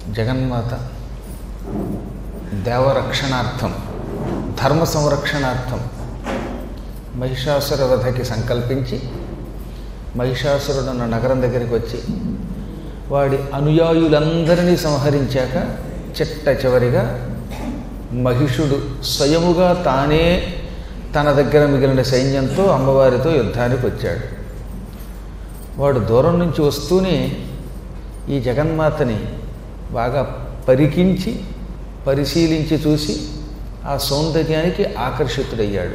జగన్మాత దేవరక్షణార్థం ధర్మ సంరక్షణార్థం మహిషాసుర వధకి సంకల్పించి మహిషాసురుడున్న నగరం దగ్గరికి వచ్చి వాడి అనుయాయులందరినీ సంహరించాక చిట్ట చివరిగా మహిషుడు స్వయముగా తానే తన దగ్గర మిగిలిన సైన్యంతో అమ్మవారితో యుద్ధానికి వచ్చాడు వాడు దూరం నుంచి వస్తూనే ఈ జగన్మాతని బాగా పరికించి పరిశీలించి చూసి ఆ సౌందర్యానికి ఆకర్షితుడయ్యాడు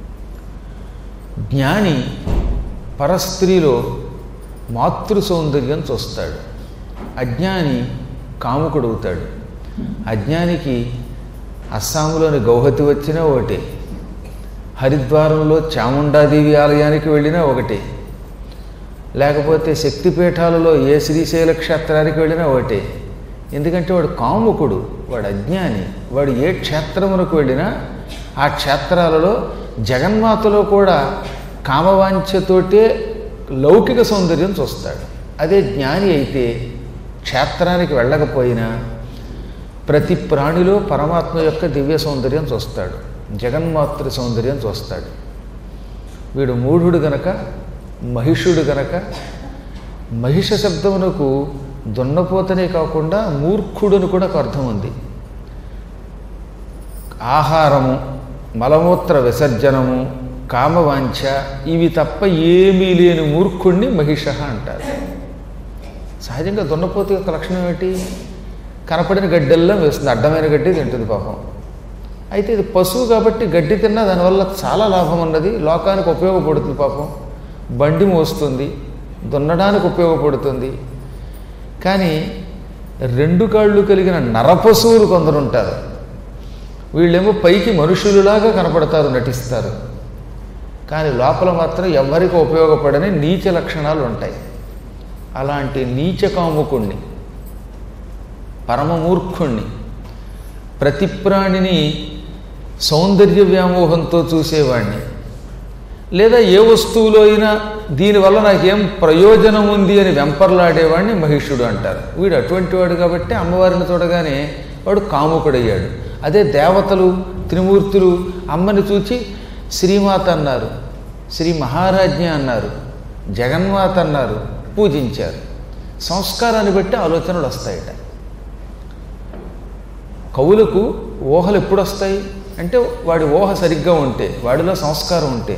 జ్ఞాని పరస్త్రీలో మాతృ సౌందర్యం చూస్తాడు అజ్ఞాని కాముకుడవుతాడు అజ్ఞానికి అస్సాంలోని గౌహతి వచ్చినా ఒకటే హరిద్వారంలో చాముండాదేవి ఆలయానికి వెళ్ళినా ఒకటే లేకపోతే శక్తిపీఠాలలో ఏ శ్రీశైల క్షేత్రానికి వెళ్ళినా ఒకటే ఎందుకంటే వాడు కాముకుడు వాడు అజ్ఞాని వాడు ఏ క్షేత్రమునకు వెళ్ళినా ఆ క్షేత్రాలలో జగన్మాతలో కూడా కామవాంఛతోటే లౌకిక సౌందర్యం చూస్తాడు అదే జ్ఞాని అయితే క్షేత్రానికి వెళ్ళకపోయినా ప్రతి ప్రాణిలో పరమాత్మ యొక్క దివ్య సౌందర్యం చూస్తాడు జగన్మాతృ సౌందర్యం చూస్తాడు వీడు మూఢుడు గనక మహిషుడు గనక మహిష శబ్దమునకు దున్నపోతనే కాకుండా మూర్ఖుడును కూడా ఒక అర్థం ఉంది ఆహారము మలమూత్ర విసర్జనము కామవాంఛ ఇవి తప్ప ఏమీ లేని మూర్ఖుణ్ణి మహిష అంటారు సహజంగా దున్నపోతు యొక్క లక్షణం ఏమిటి కనపడిన గడ్డెల్లా వేస్తుంది అడ్డమైన గడ్డి తింటుంది పాపం అయితే ఇది పశువు కాబట్టి గడ్డి తిన్నా దానివల్ల చాలా లాభం ఉన్నది లోకానికి ఉపయోగపడుతుంది పాపం బండి మోస్తుంది దున్నడానికి ఉపయోగపడుతుంది కానీ రెండు కాళ్ళు కలిగిన నరపశువులు కొందరు ఉంటారు వీళ్ళేమో పైకి మనుషులులాగా కనపడతారు నటిస్తారు కానీ లోపల మాత్రం ఎవరికి ఉపయోగపడని నీచ లక్షణాలు ఉంటాయి అలాంటి నీచ కాముకుణ్ణి పరమమూర్ఖుణ్ణి ప్రతి ప్రాణిని సౌందర్య వ్యామోహంతో చూసేవాణ్ణి లేదా ఏ వస్తువులో అయినా దీనివల్ల నాకేం ప్రయోజనం ఉంది అని వెంపర్లాడేవాడిని మహిషుడు అంటారు వీడు అటువంటి వాడు కాబట్టి అమ్మవారిని చూడగానే వాడు కాముకుడయ్యాడు అదే దేవతలు త్రిమూర్తులు అమ్మని చూచి శ్రీమాత అన్నారు శ్రీ మహారాజ్ఞ అన్నారు జగన్మాత అన్నారు పూజించారు సంస్కారాన్ని బట్టి ఆలోచనలు వస్తాయట కవులకు ఊహలు ఎప్పుడు వస్తాయి అంటే వాడి ఊహ సరిగ్గా ఉంటే వాడిలో సంస్కారం ఉంటే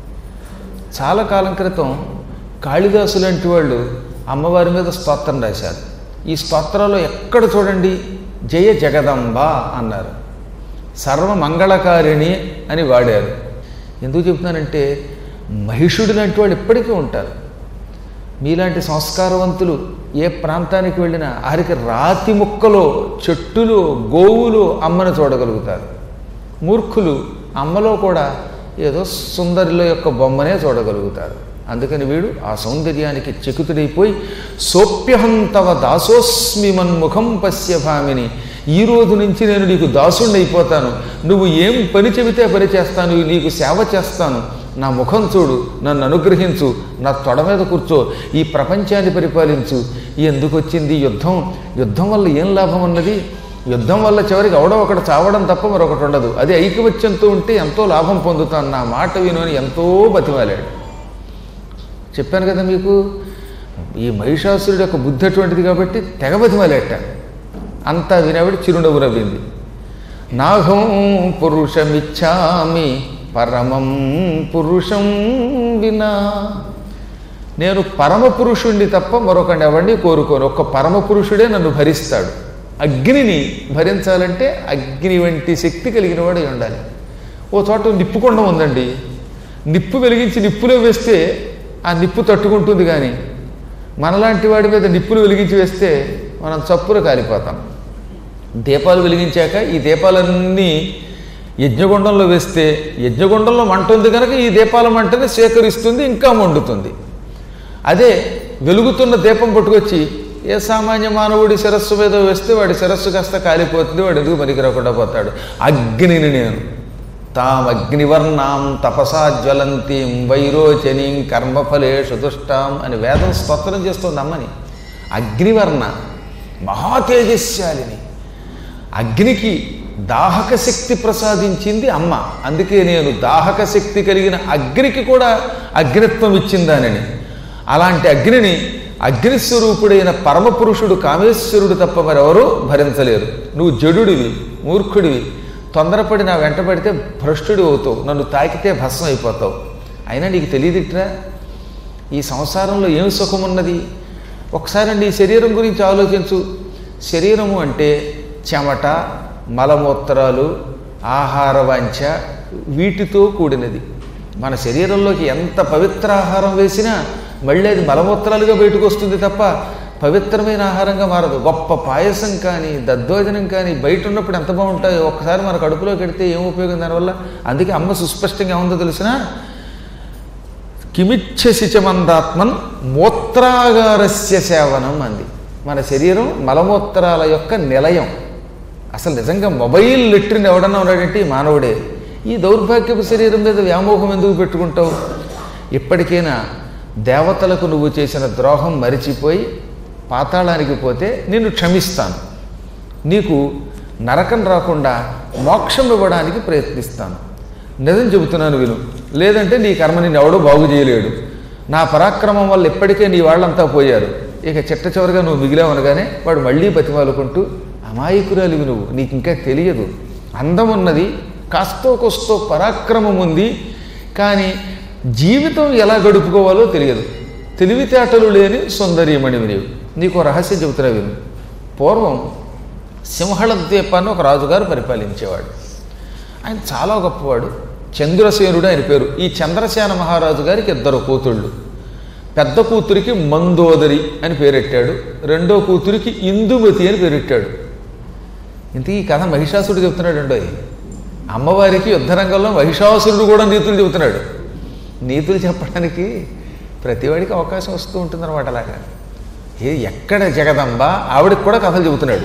చాలా కాలం క్రితం కాళిదాసు లాంటి వాళ్ళు అమ్మవారి మీద స్తోత్రం రాశారు ఈ స్తోత్రాల్లో ఎక్కడ చూడండి జయ జగదంబ అన్నారు సర్వమంగళకారిణి అని వాడారు ఎందుకు చెప్తున్నానంటే మహిషుడు లాంటి వాళ్ళు ఇప్పటికీ ఉంటారు మీలాంటి సంస్కారవంతులు ఏ ప్రాంతానికి వెళ్ళినా ఆరికి రాతి ముక్కలో చెట్టులో గోవులో అమ్మను చూడగలుగుతారు మూర్ఖులు అమ్మలో కూడా ఏదో సుందరిలో యొక్క బొమ్మనే చూడగలుగుతారు అందుకని వీడు ఆ సౌందర్యానికి చకితుడైపోయి సోప్యహం తవ దాసోస్మి మన్ముఖం పశ్య భామిని ఈ రోజు నుంచి నేను నీకు దాసుణ్ణి అయిపోతాను నువ్వు ఏం పని చెబితే పని చేస్తాను నీకు సేవ చేస్తాను నా ముఖం చూడు నన్ను అనుగ్రహించు నా తొడ మీద కూర్చో ఈ ప్రపంచాన్ని పరిపాలించు ఎందుకు వచ్చింది యుద్ధం యుద్ధం వల్ల ఏం లాభం ఉన్నది యుద్ధం వల్ల చివరికి ఎవడో ఒకటి చావడం తప్ప మరొకటి ఉండదు అది ఐకమత్యంతో ఉంటే ఎంతో లాభం పొందుతాను నా మాట విను అని ఎంతో బతిమాలాడు చెప్పాను కదా మీకు ఈ మహిషాసురుడు యొక్క బుద్ధి అటువంటిది కాబట్టి తెగ బతిమాలేట అంతా వినవిడి చిరునవ్వు నవ్వింది నాహం పురుషమిచ్చామి పరమం పురుషం వినా నేను పరమ పురుషుణ్ణి తప్ప మరొకటి ఎవరిని కోరుకోను ఒక్క పరమ పురుషుడే నన్ను భరిస్తాడు అగ్నిని భరించాలంటే అగ్ని వంటి శక్తి కలిగిన వాడు అయి ఉండాలి ఓ చోట నిప్పుకొండ ఉందండి నిప్పు వెలిగించి నిప్పులో వేస్తే ఆ నిప్పు తట్టుకుంటుంది కానీ మనలాంటి వాడి మీద నిప్పులు వెలిగించి వేస్తే మనం చప్పున కాలిపోతాం దీపాలు వెలిగించాక ఈ దీపాలన్నీ యజ్ఞగుండంలో వేస్తే యజ్ఞగుండంలో మంట ఉంది కనుక ఈ దీపాల మంటని సేకరిస్తుంది ఇంకా మండుతుంది అదే వెలుగుతున్న దీపం పట్టుకొచ్చి ఏ సామాన్య మానవుడి శిరస్సు మీద వేస్తే వాడి శిరస్సు కాస్త కాలిపోతుంది వాడు ఎందుకు పనికి రాకుండా పోతాడు అగ్నిని నేను తాం అగ్నివర్ణాం తపసా జ్వలంతీం వైరోచనీం కర్మఫలేషు దుష్టాం అని వేదం స్తోత్రం చేస్తుంది అమ్మని అగ్నివర్ణ మహా తేజస్శాలిని అగ్నికి దాహక శక్తి ప్రసాదించింది అమ్మ అందుకే నేను దాహక శక్తి కలిగిన అగ్నికి కూడా అగ్నిత్వం ఇచ్చిందానని అలాంటి అగ్నిని అగ్నిస్వరూపుడైన పరమపురుషుడు కామేశ్వరుడు తప్ప మరెవరూ భరించలేరు నువ్వు జడుడివి మూర్ఖుడివి తొందరపడి నా వెంట పడితే భ్రష్టుడి అవుతావు నన్ను తాకితే భస్మం అయిపోతావు అయినా నీకు తెలియదిట్రా ఈ సంసారంలో ఏం సుఖమున్నది ఒకసారి నీ శరీరం గురించి ఆలోచించు శరీరము అంటే చెమట మలమూత్రాలు ఆహార వాంఛ వీటితో కూడినది మన శరీరంలోకి ఎంత పవిత్ర ఆహారం వేసినా మళ్ళీ అది మలమూత్రాలుగా బయటకు వస్తుంది తప్ప పవిత్రమైన ఆహారంగా మారదు గొప్ప పాయసం కానీ దద్దోజనం కానీ బయట ఉన్నప్పుడు ఎంత బాగుంటాయో ఒక్కసారి మన కడుపులో కడితే ఏం ఉపయోగం దానివల్ల అందుకే అమ్మ సుస్పష్టంగా ఉందో తెలిసినా కిమిచ్ఛసిచమందాత్మన్ మూత్రాగారస్య సేవనం అంది మన శరీరం మలమూత్రాల యొక్క నిలయం అసలు నిజంగా మొబైల్ లెట్రిన్ ఎవడన్నా ఉన్నాడంటే ఈ మానవుడే ఈ దౌర్భాగ్యపు శరీరం మీద వ్యామోహం ఎందుకు పెట్టుకుంటావు ఇప్పటికైనా దేవతలకు నువ్వు చేసిన ద్రోహం మరిచిపోయి పాతాళానికి పోతే నిన్ను క్షమిస్తాను నీకు నరకం రాకుండా మోక్షం ఇవ్వడానికి ప్రయత్నిస్తాను నిజం చెబుతున్నాను విను లేదంటే నీ కర్మ నిన్ను ఎవడో బాగు చేయలేడు నా పరాక్రమం వల్ల ఇప్పటికే నీ వాళ్ళంతా పోయారు ఇక చిట్ట చివరిగా నువ్వు మిగిలావనగానే వాడు మళ్ళీ బతిమాలుకుంటూ అమాయకురాలివి నువ్వు నీకు ఇంకా తెలియదు అందం ఉన్నది కాస్తో కొస్తో పరాక్రమం ఉంది కానీ జీవితం ఎలా గడుపుకోవాలో తెలియదు తెలివితేటలు లేని సుందరీమణివి నీవు నీకు ఓ రహస్యం చెబుతున్నా విను పూర్వం సింహళ ద్వీపాన్ని ఒక రాజుగారు పరిపాలించేవాడు ఆయన చాలా గొప్పవాడు చంద్రసేనుడు ఆయన పేరు ఈ చంద్రసేన మహారాజు గారికి ఇద్దరు కూతుళ్ళు పెద్ద కూతురికి మందోదరి అని పేరెట్టాడు రెండో కూతురికి ఇందుమతి అని పేరెట్టాడు ఇంతకీ ఈ కథ మహిషాసుడు చెప్తున్నాడు అండో అమ్మవారికి యుద్ధరంగంలో మహిషాసురుడు కూడా నీతులు చెబుతున్నాడు నీతులు చెప్పడానికి ప్రతివాడికి అవకాశం వస్తూ ఉంటుందన్నమాట అలాగా ఏ ఎక్కడ జగదంబ ఆవిడకి కూడా కథలు చెబుతున్నాడు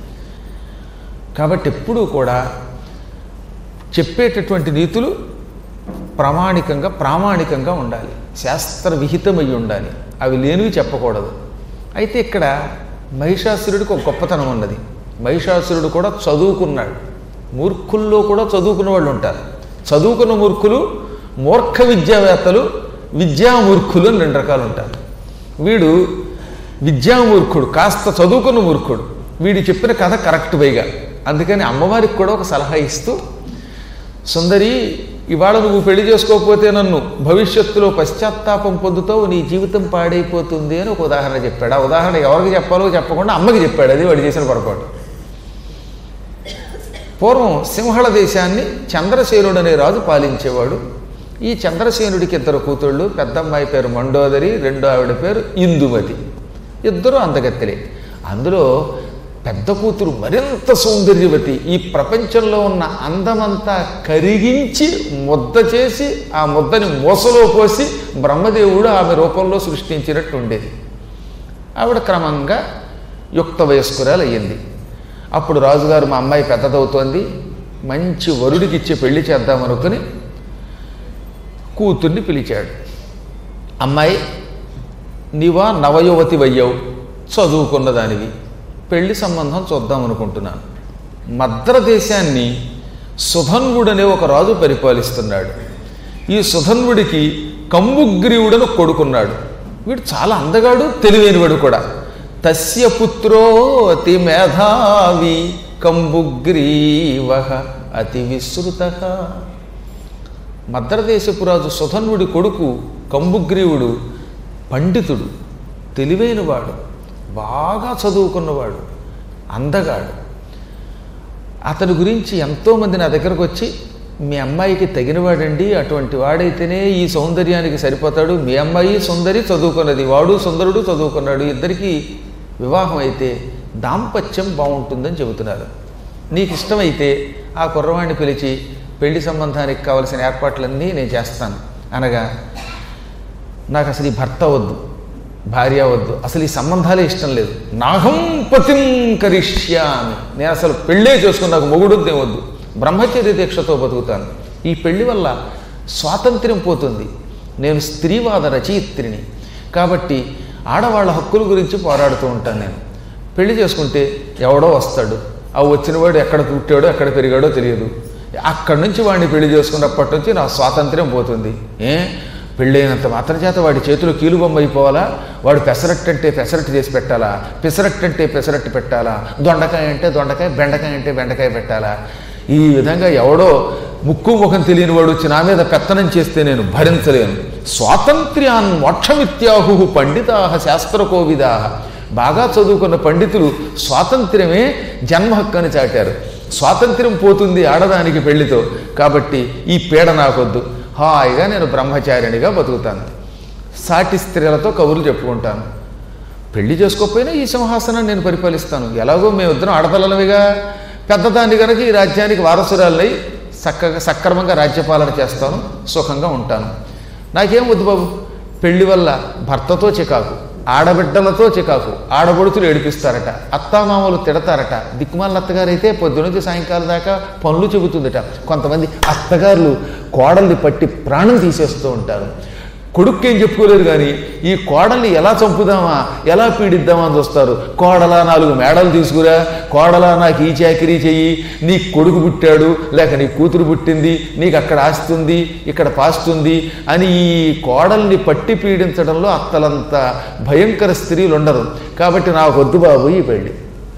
కాబట్టి ఎప్పుడూ కూడా చెప్పేటటువంటి నీతులు ప్రామాణికంగా ప్రామాణికంగా ఉండాలి శాస్త్ర విహితమై ఉండాలి అవి లేనివి చెప్పకూడదు అయితే ఇక్కడ మహిషాసురుడికి ఒక గొప్పతనం ఉన్నది మహిషాసురుడు కూడా చదువుకున్నాడు మూర్ఖుల్లో కూడా చదువుకున్న వాళ్ళు ఉంటారు చదువుకున్న మూర్ఖులు మూర్ఖ విద్యావేత్తలు విద్యామూర్ఖులు అని రెండు రకాలు ఉంటారు వీడు విద్యామూర్ఖుడు కాస్త చదువుకున్న మూర్ఖుడు వీడు చెప్పిన కథ కరెక్ట్ పైగా అందుకని అమ్మవారికి కూడా ఒక సలహా ఇస్తూ సుందరి ఇవాళ నువ్వు పెళ్లి చేసుకోకపోతే నన్ను భవిష్యత్తులో పశ్చాత్తాపం పొందుతావు నీ జీవితం పాడైపోతుంది అని ఒక ఉదాహరణ చెప్పాడు ఆ ఉదాహరణ ఎవరికి చెప్పాలో చెప్పకుండా అమ్మకి చెప్పాడు అది వాడు చేసిన పొరపాటు పూర్వం సింహళ దేశాన్ని చంద్రసేనుడు అనే రాజు పాలించేవాడు ఈ చంద్రసేనుడికి ఇద్దరు కూతుళ్ళు పెద్దమ్మాయి పేరు మండోదరి రెండో ఆవిడ పేరు ఇందుమతి ఇద్దరు అందగత్తెలే అందులో పెద్ద కూతురు మరింత సౌందర్యవతి ఈ ప్రపంచంలో ఉన్న అందమంతా కరిగించి ముద్ద చేసి ఆ ముద్దని మూసలో పోసి బ్రహ్మదేవుడు ఆమె రూపంలో సృష్టించినట్టు ఉండేది ఆవిడ క్రమంగా యుక్త వయస్కురాలు అయ్యింది అప్పుడు రాజుగారు మా అమ్మాయి పెద్దదవుతోంది మంచి వరుడికి ఇచ్చి పెళ్లి చేద్దామనుకుని కూతుర్ని పిలిచాడు అమ్మాయి నీవా నవయువతి వయ్యావు చదువుకున్న దానివి పెళ్లి సంబంధం చూద్దాం అనుకుంటున్నాను మద్ర దేశాన్ని సుధన్వుడనే ఒక రాజు పరిపాలిస్తున్నాడు ఈ సుధన్వుడికి కంబుగ్రీవుడను కొడుకున్నాడు వీడు చాలా అందగాడు తెలివైనవాడు కూడా తస్య పుత్రో అతి మేధావి కంబుగ్రీవ అతి విస్తృత మద్రదేశపు రాజు సుధన్వుడి కొడుకు కంబుగ్రీవుడు పండితుడు తెలివైనవాడు బాగా చదువుకున్నవాడు అందగాడు అతని గురించి ఎంతోమంది నా దగ్గరకు వచ్చి మీ అమ్మాయికి తగినవాడండి అటువంటి వాడైతేనే ఈ సౌందర్యానికి సరిపోతాడు మీ అమ్మాయి సుందరి చదువుకున్నది వాడు సుందరుడు చదువుకున్నాడు ఇద్దరికి వివాహం అయితే దాంపత్యం బాగుంటుందని చెబుతున్నారు నీకు ఇష్టమైతే ఆ కుర్రవాడిని పిలిచి పెళ్లి సంబంధానికి కావలసిన ఏర్పాట్లన్నీ నేను చేస్తాను అనగా నాకు అసలు ఈ భర్త వద్దు భార్య వద్దు అసలు ఈ సంబంధాలే ఇష్టం లేదు నాహం పతిం కరిష్యామి నేను అసలు పెళ్ళే చేసుకుని నాకు మొగుడు వద్దు బ్రహ్మచర్య దీక్షతో బతుకుతాను ఈ పెళ్లి వల్ల స్వాతంత్ర్యం పోతుంది నేను స్త్రీవాద రచయిత్రిని కాబట్టి ఆడవాళ్ళ హక్కుల గురించి పోరాడుతూ ఉంటాను నేను పెళ్లి చేసుకుంటే ఎవడో వస్తాడు ఆ వచ్చినవాడు ఎక్కడ పుట్టాడో ఎక్కడ పెరిగాడో తెలియదు అక్కడి నుంచి వాడిని పెళ్లి చేసుకున్నప్పటి నుంచి నా స్వాతంత్ర్యం పోతుంది ఏ పెళ్ళైనంత మాత్రం చేత వాడి చేతిలో కీలుబొమ్మ అయిపోవాలా వాడు పెసరట్టు అంటే పెసరట్టు చేసి పెట్టాలా పెసరట్టు అంటే పెసరట్టు పెట్టాలా దొండకాయ అంటే దొండకాయ బెండకాయ అంటే బెండకాయ పెట్టాలా ఈ విధంగా ఎవడో ముక్కు ముఖం తెలియని వాడు వచ్చి నా మీద పెత్తనం చేస్తే నేను భరించలేను స్వాతంత్ర్యాన్ మోక్షమిత్యాహు పండితాహ శాస్త్రకోవిదాహ బాగా చదువుకున్న పండితులు స్వాతంత్ర్యమే జన్మ హక్కు అని చాటారు స్వాతంత్ర్యం పోతుంది ఆడదానికి పెళ్లితో కాబట్టి ఈ పీడ నాకొద్దు హాయిగా నేను బ్రహ్మచారిణిగా బతుకుతాను సాటి స్త్రీలతో కబుర్లు చెప్పుకుంటాను పెళ్లి చేసుకోకపోయినా ఈ సింహాసనాన్ని నేను పరిపాలిస్తాను ఎలాగో మేమిద్దరం ఆడపిల్లలవిగా పెద్దదాన్ని కనుక ఈ రాజ్యానికి వారసురాలై చక్కగా సక్రమంగా రాజ్యపాలన చేస్తాను సుఖంగా ఉంటాను నాకేం వద్దు బాబు పెళ్లి వల్ల భర్తతో చికాకు ఆడబిడ్డలతో చికాకు ఆడబడుతులు ఏడిపిస్తారట అత్తామామలు తిడతారట దిక్కుమాల అత్తగారైతే పొద్దునుంచి సాయంకాలం దాకా పనులు చెబుతుందట కొంతమంది అత్తగారులు కోడల్ని పట్టి ప్రాణం తీసేస్తూ ఉంటారు కొడుక్కేం చెప్పుకోలేరు కానీ ఈ కోడల్ని ఎలా చంపుదామా ఎలా పీడిద్దామా అని చూస్తారు కోడలా నాలుగు మేడలు తీసుకురా కోడలా నాకు ఈ చాకిరీ చెయ్యి నీ కొడుకు పుట్టాడు లేక నీ కూతురు పుట్టింది నీకు అక్కడ ఆస్తుంది ఇక్కడ పాస్తుంది అని ఈ కోడల్ని పట్టి పీడించడంలో అత్తలంత భయంకర స్త్రీలు ఉండరు కాబట్టి నాకు వద్దు బాబు ఈ పెళ్ళి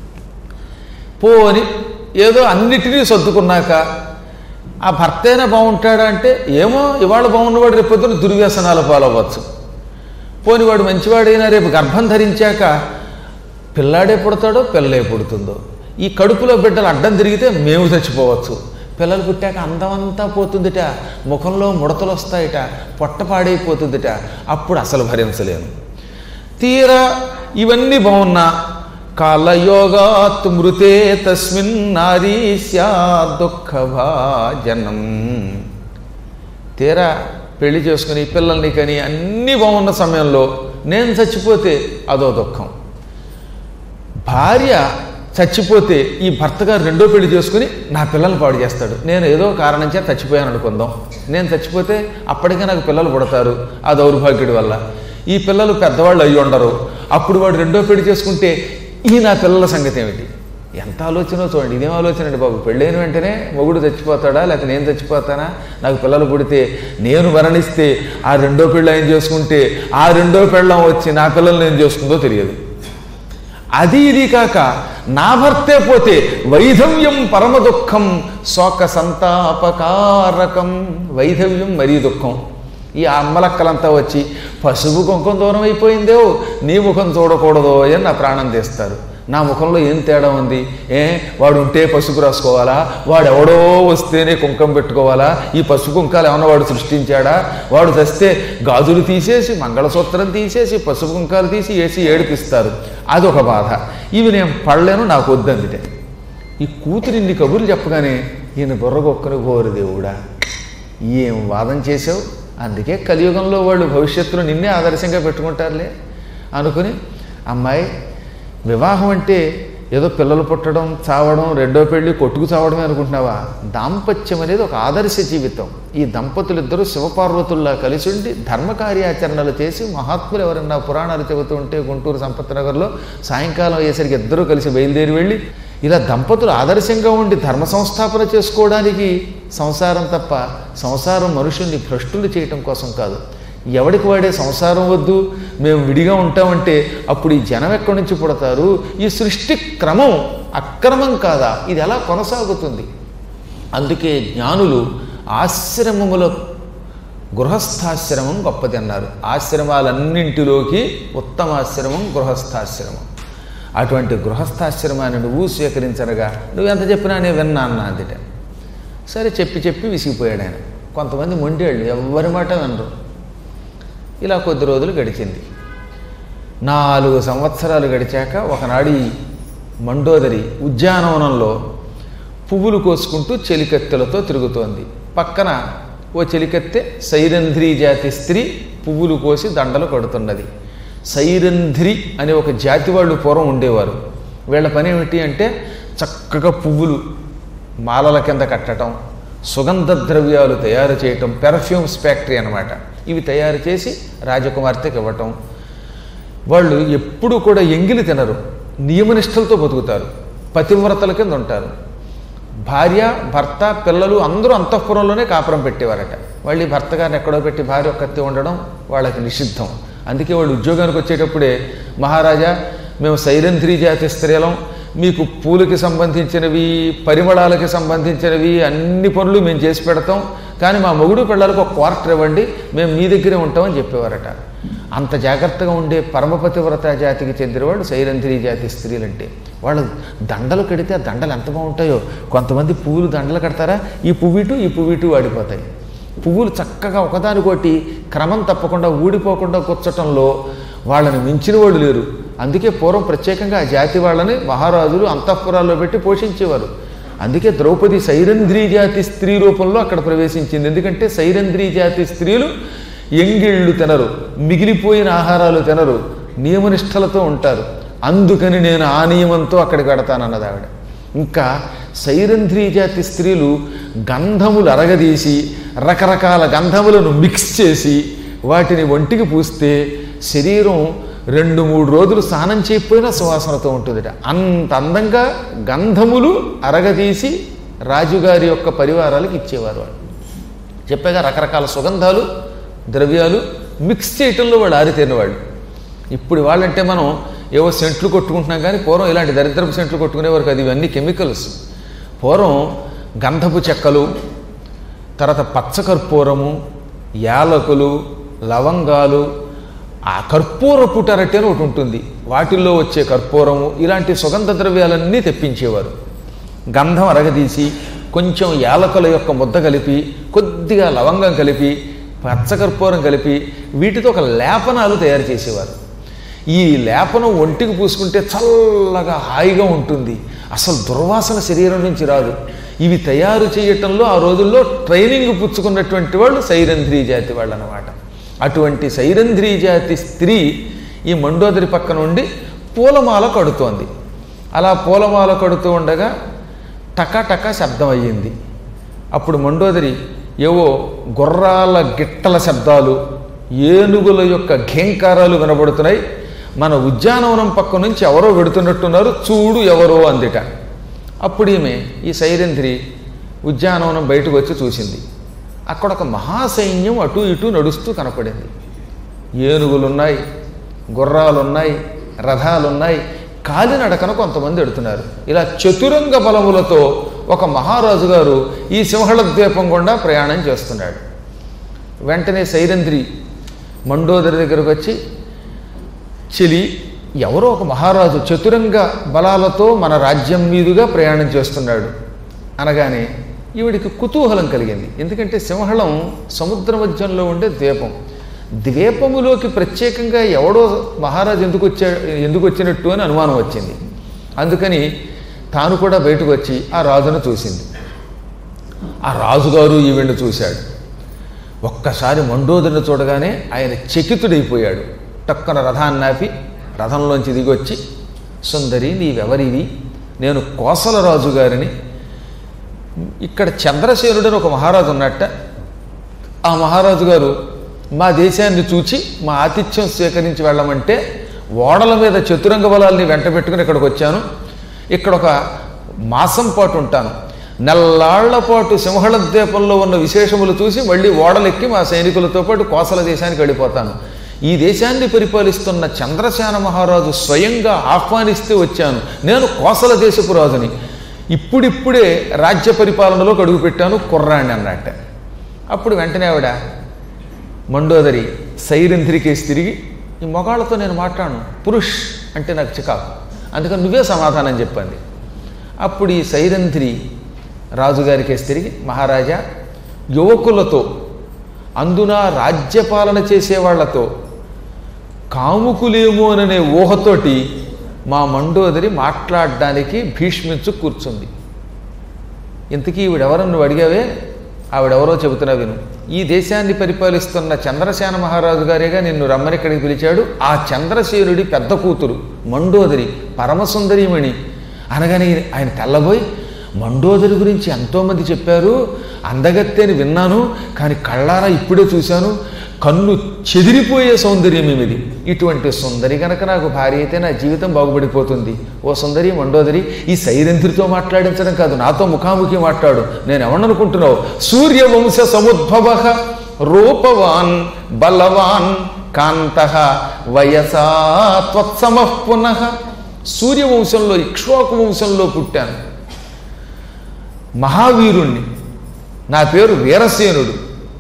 పోని ఏదో అన్నిటినీ సర్దుకున్నాక ఆ భర్త అయినా బాగుంటాడా అంటే ఏమో ఇవాళ బాగున్నవాడు రేపు పొద్దున దుర్వ్యసనాల పాలవ్వచ్చు పోని వాడు మంచివాడైనా రేపు గర్భం ధరించాక పిల్లాడే పుడతాడో పిల్లే పుడుతుందో ఈ కడుపులో బిడ్డలు అడ్డం తిరిగితే మేము చచ్చిపోవచ్చు పిల్లలు పుట్టాక అందమంతా పోతుందిట ముఖంలో ముడతలు వస్తాయిట పొట్ట పాడైపోతుందిట అప్పుడు అసలు భరించలేను తీరా ఇవన్నీ బాగున్నా కాలయోగాత్ మృతే తస్మిన్ నారీ దుఃఖ భాజనం తీరా పెళ్లి చేసుకుని పిల్లల్ని కని అన్నీ బాగున్న సమయంలో నేను చచ్చిపోతే అదో దుఃఖం భార్య చచ్చిపోతే ఈ భర్త గారు రెండో పెళ్లి చేసుకుని నా పిల్లల్ని పాడు చేస్తాడు నేను ఏదో కారణం చేత చచ్చిపోయాను అనుకుందాం నేను చచ్చిపోతే అప్పటికే నాకు పిల్లలు పుడతారు ఆ దౌర్భాగ్యుడి వల్ల ఈ పిల్లలు పెద్దవాళ్ళు అయ్యి ఉండరు అప్పుడు వాడు రెండో పెళ్లి చేసుకుంటే ఈ నా పిల్లల సంగతి ఏమిటి ఎంత ఆలోచన చూడండి ఇదేం ఆలోచన అండి బాబు పెళ్ళైన వెంటనే మొగుడు చచ్చిపోతాడా లేకపోతే నేను చచ్చిపోతానా నాకు పిల్లలు పుడితే నేను మరణిస్తే ఆ రెండో పెళ్ళి ఆయన చేసుకుంటే ఆ రెండో పెళ్ళం వచ్చి నా పిల్లల్ని నేను చేసుకుందో తెలియదు అది ఇది కాక నా భర్తే పోతే వైధవ్యం పరమ దుఃఖం శోక సంతాపకారకం వైధవ్యం మరీ దుఃఖం ఈ అమ్మలక్కలంతా వచ్చి పసుపు కుంకుమ దూరం అయిపోయిందేవో నీ ముఖం చూడకూడదు అని నా ప్రాణం తీస్తారు నా ముఖంలో ఏం తేడా ఉంది ఏ వాడు ఉంటే పసుపు రాసుకోవాలా వాడు ఎవడో వస్తేనే కుంకం పెట్టుకోవాలా ఈ పసుపు కుంకాలు ఏమన్నా వాడు సృష్టించాడా వాడు తెస్తే గాజులు తీసేసి మంగళసూత్రం తీసేసి పసుపు కుంకాలు తీసి వేసి ఏడిపిస్తారు అదొక బాధ ఇవి నేను పడలేను నాకు వద్దందిటే ఈ కూతురు ఇన్ని కబుర్లు చెప్పగానే ఈయన బుర్రగొక్కని కోరు దేవుడా ఏం వాదం చేసావు అందుకే కలియుగంలో వాళ్ళు భవిష్యత్తులో నిన్నే ఆదర్శంగా పెట్టుకుంటారులే అనుకుని అమ్మాయి వివాహం అంటే ఏదో పిల్లలు పుట్టడం చావడం రెండో పెళ్ళి కొట్టుకు చావడమే అనుకుంటున్నావా దాంపత్యం అనేది ఒక ఆదర్శ జీవితం ఈ దంపతులిద్దరూ శివపార్వతుల్లా కలిసి ఉండి ధర్మ కార్యాచరణలు చేసి మహాత్ములు ఎవరన్నా పురాణాలు చెబుతూ ఉంటే గుంటూరు సంపత్నగర్లో సాయంకాలం అయ్యేసరికి ఇద్దరూ కలిసి బయలుదేరి వెళ్ళి ఇలా దంపతులు ఆదర్శంగా ఉండి ధర్మ సంస్థాపన చేసుకోవడానికి సంసారం తప్ప సంసారం మనుషుల్ని భ్రష్టులు చేయటం కోసం కాదు ఎవడికి వాడే సంసారం వద్దు మేము విడిగా ఉంటామంటే అప్పుడు ఈ జనం ఎక్కడి నుంచి పుడతారు ఈ సృష్టి క్రమం అక్రమం కాదా ఇది ఎలా కొనసాగుతుంది అందుకే జ్ఞానులు ఆశ్రమముల గృహస్థాశ్రమం గొప్పది అన్నారు ఆశ్రమాలన్నింటిలోకి ఉత్తమాశ్రమం గృహస్థాశ్రమం అటువంటి గృహస్థాశ్రమాన్ని నువ్వు స్వీకరించనగా నువ్వు ఎంత చెప్పినా నేను విన్నా అన్న అందుట సరే చెప్పి చెప్పి విసిగిపోయాడు ఆయన కొంతమంది మొండేళ్ళు ఎవ్వరి మాట వినరు ఇలా కొద్ది రోజులు గడిచింది నాలుగు సంవత్సరాలు గడిచాక ఒకనాడు ఈ మండోదరి ఉద్యానవనంలో పువ్వులు కోసుకుంటూ చెలికత్తెలతో తిరుగుతోంది పక్కన ఓ చెలికత్తె సైరంధ్రి జాతి స్త్రీ పువ్వులు కోసి దండలు కడుతున్నది సైరంధ్రి అనే ఒక జాతి వాళ్ళు పూర్వం ఉండేవారు వీళ్ళ పని ఏమిటి అంటే చక్కగా పువ్వులు మాలల కింద కట్టడం సుగంధ ద్రవ్యాలు తయారు చేయటం పెర్ఫ్యూమ్స్ ఫ్యాక్టరీ అనమాట ఇవి తయారు చేసి రాజకుమార్తెకి ఇవ్వటం వాళ్ళు ఎప్పుడూ కూడా ఎంగిలి తినరు నియమనిష్టలతో బతుకుతారు పతివ్రతల కింద ఉంటారు భార్య భర్త పిల్లలు అందరూ అంతఃపురంలోనే కాపురం పెట్టేవారట వాళ్ళు ఈ భర్త గారిని ఎక్కడో పెట్టి భార్య ఒక్కతే ఉండడం వాళ్ళకి నిషిద్ధం అందుకే వాళ్ళు ఉద్యోగానికి వచ్చేటప్పుడే మహారాజా మేము సైరంధ్రి జాతి స్త్రీలం మీకు పూలకి సంబంధించినవి పరిమళాలకి సంబంధించినవి అన్ని పనులు మేము చేసి పెడతాం కానీ మా మొగుడు పిల్లలకు ఒక క్వార్టర్ ఇవ్వండి మేము మీ దగ్గరే ఉంటామని చెప్పేవారట అంత జాగ్రత్తగా ఉండే పరమపతివ్రత జాతికి చెందినవాళ్ళు సైరంధ్రి జాతి స్త్రీలంటే వాళ్ళు దండలు కడితే ఆ దండలు ఎంత బాగుంటాయో కొంతమంది పువ్వులు దండలు కడతారా ఈ పువ్విటు ఈ పువ్విటు వాడిపోతాయి పువ్వులు చక్కగా ఒకదానికొట్టి క్రమం తప్పకుండా ఊడిపోకుండా కూర్చటంలో వాళ్ళని మించిన వాళ్ళు లేరు అందుకే పూర్వం ప్రత్యేకంగా ఆ జాతి వాళ్ళని మహారాజులు అంతఃపురాల్లో పెట్టి పోషించేవారు అందుకే ద్రౌపది సైరంధ్రీ జాతి స్త్రీ రూపంలో అక్కడ ప్రవేశించింది ఎందుకంటే సైరంధ్రీ జాతి స్త్రీలు ఎంగిళ్ళు తినరు మిగిలిపోయిన ఆహారాలు తినరు నియమనిష్టలతో ఉంటారు అందుకని నేను ఆ నియమంతో అక్కడికి పెడతానన్నది ఆవిడ ఇంకా సైరంధ్రీ జాతి స్త్రీలు గంధములు అరగదీసి రకరకాల గంధములను మిక్స్ చేసి వాటిని ఒంటికి పూస్తే శరీరం రెండు మూడు రోజులు స్నానం చేయకపోయినా సువాసనతో ఉంటుందిట అంత అందంగా గంధములు అరగదీసి రాజుగారి యొక్క పరివారాలకు ఇచ్చేవారు వాళ్ళు చెప్పాగా రకరకాల సుగంధాలు ద్రవ్యాలు మిక్స్ చేయటంలో వాళ్ళు ఆరితేరిన వాళ్ళు ఇప్పుడు వాళ్ళంటే మనం ఏవో సెంట్లు కొట్టుకుంటున్నాం కానీ పూర్వం ఇలాంటి దరిద్రపు సెంట్లు కొట్టుకునేవారు కాదు ఇవన్నీ కెమికల్స్ పూర్వం గంధపు చెక్కలు తర్వాత పచ్చకర్పూరము యాలకులు లవంగాలు ఆ కర్పూర పుటరటి అని ఒకటి ఉంటుంది వాటిల్లో వచ్చే కర్పూరము ఇలాంటి సుగంధ ద్రవ్యాలన్నీ తెప్పించేవారు గంధం అరగదీసి కొంచెం యాలకుల యొక్క ముద్ద కలిపి కొద్దిగా లవంగం కలిపి పచ్చకర్పూరం కలిపి వీటితో ఒక లేపనాలు తయారు చేసేవారు ఈ లేపనం ఒంటికి పూసుకుంటే చల్లగా హాయిగా ఉంటుంది అసలు దుర్వాసన శరీరం నుంచి రాదు ఇవి తయారు చేయటంలో ఆ రోజుల్లో ట్రైనింగ్ పుచ్చుకున్నటువంటి వాళ్ళు సైరంధ్రీ జాతి వాళ్ళు అన్నమాట అటువంటి సైరంధ్రీ జాతి స్త్రీ ఈ మండోదరి పక్కన ఉండి పూలమాల కడుతోంది అలా పూలమాల కడుతూ ఉండగా టకా టకా శబ్దం అయ్యింది అప్పుడు మండోదరి ఏవో గుర్రాల గిట్టల శబ్దాలు ఏనుగుల యొక్క ఘేంకారాలు వినబడుతున్నాయి మన ఉద్యానవనం పక్క నుంచి ఎవరో వెడుతున్నట్టున్నారు చూడు ఎవరో అందిట అప్పుడు ఈమె ఈ సైరంధ్రి ఉద్యానవనం బయటకు వచ్చి చూసింది అక్కడ ఒక మహాసైన్యం అటు ఇటు నడుస్తూ కనపడింది ఏనుగులున్నాయి గుర్రాలున్నాయి రథాలున్నాయి కాలినడకన కొంతమంది ఎడుతున్నారు ఇలా చతురంగ బలములతో ఒక మహారాజు గారు ఈ సింహళ ద్వీపం గుండా ప్రయాణం చేస్తున్నాడు వెంటనే సైరంధ్రి మండోదరి దగ్గరకు వచ్చి చెలి ఎవరో ఒక మహారాజు చతురంగ బలాలతో మన రాజ్యం మీదుగా ప్రయాణం చేస్తున్నాడు అనగానే ఈవిడికి కుతూహలం కలిగింది ఎందుకంటే సింహళం సముద్ర మధ్యంలో ఉండే ద్వీపం ద్వీపములోకి ప్రత్యేకంగా ఎవడో మహారాజు ఎందుకు వచ్చా ఎందుకు వచ్చినట్టు అని అనుమానం వచ్చింది అందుకని తాను కూడా బయటకు వచ్చి ఆ రాజును చూసింది ఆ రాజుగారు ఈవిడ్ని చూశాడు ఒక్కసారి మండోదరిని చూడగానే ఆయన చకితుడైపోయాడు టక్కన రథాన్ని ఆపి రథంలోంచి దిగొచ్చి సుందరి నీవెవరివి నేను కోసల రాజు గారిని ఇక్కడ చంద్రసేనుడని ఒక మహారాజు ఉన్నట్ట ఆ మహారాజు గారు మా దేశాన్ని చూచి మా ఆతిథ్యం స్వీకరించి వెళ్ళమంటే ఓడల మీద చతురంగ బలాల్ని వెంట పెట్టుకుని ఇక్కడికి వచ్చాను ఇక్కడ ఒక మాసం పాటు ఉంటాను నెల్లాళ్ల పాటు సింహళ ద్వీపంలో ఉన్న విశేషములు చూసి మళ్ళీ ఓడలెక్కి మా సైనికులతో పాటు కోసల దేశానికి వెళ్ళిపోతాను ఈ దేశాన్ని పరిపాలిస్తున్న చంద్రసేన మహారాజు స్వయంగా ఆహ్వానిస్తే వచ్చాను నేను కోసల దేశపు రాజుని ఇప్పుడిప్పుడే రాజ్య పరిపాలనలో అడుగుపెట్టాను కుర్రాణ్ణి అన్నట్ట అప్పుడు వెంటనే ఆవిడ మండోదరి సైరంధ్రికేసి తిరిగి ఈ మొగాళ్ళతో నేను మాట్లాడను పురుష్ అంటే నాకు చికాకు అందుకని నువ్వే సమాధానం చెప్పండి అప్పుడు ఈ సైరంధ్రి రాజుగారికేసి తిరిగి మహారాజా యువకులతో అందున రాజ్యపాలన చేసేవాళ్లతో కాముకులేమోననే ఊహతోటి మా మండోదరి మాట్లాడడానికి భీష్మించు కూర్చుంది ఇంతకీ ఈవిడెవరని నువ్వు అడిగావే ఆవిడెవరో చెబుతున్నా విను ఈ దేశాన్ని పరిపాలిస్తున్న చంద్రసేన మహారాజు గారేగా నిన్ను రమ్మని ఇక్కడికి పిలిచాడు ఆ చంద్రసేనుడి పెద్ద కూతురు మండోదరి పరమసుందరీమణి అనగానే ఆయన తెల్లబోయి మండోదరి గురించి ఎంతోమంది చెప్పారు అందగత్తె అని విన్నాను కానీ కళ్ళారా ఇప్పుడే చూశాను కన్ను చెదిరిపోయే సౌందర్యం ఇది ఇటువంటి సుందరి కనుక నాకు భార్య అయితే నా జీవితం బాగుపడిపోతుంది ఓ సుందరి మండోదరి ఈ సైరంధ్రితో మాట్లాడించడం కాదు నాతో ముఖాముఖి మాట్లాడు నేను ఎవననుకుంటున్నావు సూర్యవంశ సముద్భవ రూపవాన్ బలవాన్ కాంత వయసా త్వత్సమ పునః సూర్యవంశంలో ఇక్ష్వాకు వంశంలో పుట్టాను మహావీరుణ్ణి నా పేరు వీరసేనుడు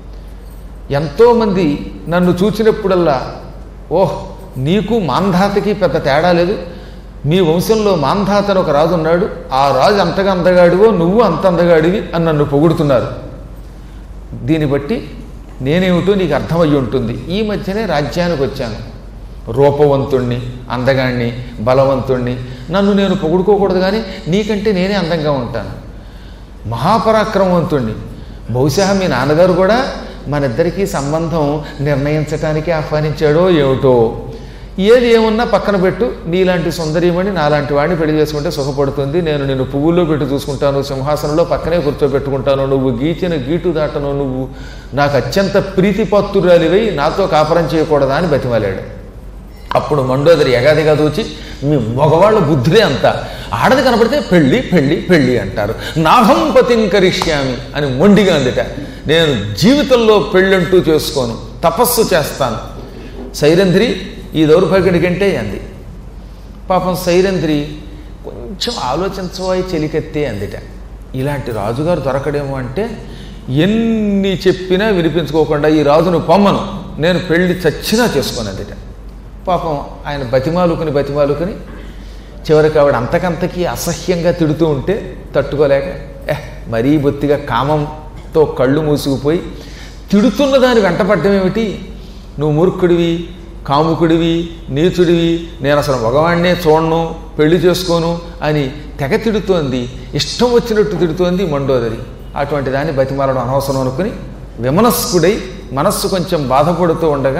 ఎంతోమంది నన్ను చూచినప్పుడల్లా ఓహ్ నీకు మాంధాతకి పెద్ద తేడా లేదు మీ వంశంలో మాంధాత అని ఒక రాజు ఉన్నాడు ఆ రాజు అంతగా అందగాడివో నువ్వు అంత అందగాడివి అని నన్ను పొగుడుతున్నారు దీన్ని బట్టి నేనేమిటో నీకు అర్థమయ్యి ఉంటుంది ఈ మధ్యనే రాజ్యానికి వచ్చాను రూపవంతుణ్ణి అందగాణ్ణి బలవంతుణ్ణి నన్ను నేను పొగుడుకోకూడదు కానీ నీకంటే నేనే అందంగా ఉంటాను మహాపరాక్రమవంతుణ్ణి బహుశా మీ నాన్నగారు కూడా మన ఇద్దరికీ సంబంధం నిర్ణయించటానికి ఆహ్వానించాడో ఏమిటో ఏది ఏమున్నా పక్కన పెట్టు నీలాంటి సుందరీమణి నాలాంటి వాడిని పెళ్లి చేసుకుంటే సుఖపడుతుంది నేను నిన్ను పువ్వుల్లో పెట్టి చూసుకుంటాను సింహాసనంలో పక్కనే కూర్చోబెట్టుకుంటాను నువ్వు గీచిన గీటు దాటను నువ్వు నాకు అత్యంత ప్రీతిపత్తురాలివై నాతో కాపరం చేయకూడదా అని బతిమాలాడు అప్పుడు మండోదరి ఎగాదిగా దూచి మీ మగవాళ్ళ బుద్ధులే అంతా ఆడది కనపడితే పెళ్ళి పెళ్ళి పెళ్ళి అంటారు నాహం పతిం కరిష్యామి అని మొండిగా అందిట నేను జీవితంలో పెళ్ళంటూ చేసుకోను తపస్సు చేస్తాను సైరంధ్రి ఈ దౌర్భాగ్యుడి కంటే అంది పాపం సైరంధ్రి కొంచెం ఆలోచించవాయి చెలికెత్తే అందిట ఇలాంటి రాజుగారు దొరకడేమో అంటే ఎన్ని చెప్పినా వినిపించుకోకుండా ఈ రాజును పొమ్మను నేను పెళ్లి చచ్చినా చేసుకోనందిట పాపం ఆయన బతిమాలుకుని బతిమాలుకుని చివరికి ఆవిడ అంతకంతకి అసహ్యంగా తిడుతూ ఉంటే తట్టుకోలేక eh మరీ బొత్తిగా కామంతో కళ్ళు మూసుకుపోయి తిడుతున్న దాని వెంటపడ్డం ఏమిటి నువ్వు మూర్ఖుడివి కాముకుడివి నీచుడివి నేను అసలు మగవాడినే చూడను పెళ్లి చేసుకోను అని తెగ తిడుతోంది ఇష్టం వచ్చినట్టు తిడుతోంది మండోదరి అటువంటి దాన్ని బతిమాలడం అనవసరం అనుకుని విమనస్కుడై మనస్సు కొంచెం బాధపడుతూ ఉండగా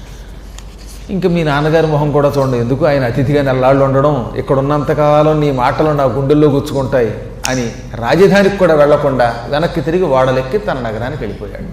ఇంకా మీ నాన్నగారి మొహం కూడా చూడండి ఎందుకు ఆయన అతిథిగా నెల్లాళ్ళు ఉండడం ఇక్కడ ఉన్నంతకాలం నీ మాటలు నా గుండెల్లో గుచ్చుకుంటాయి అని రాజధానికి కూడా వెళ్లకుండా వెనక్కి తిరిగి వాడలెక్కి తన నగరానికి వెళ్ళిపోయాడు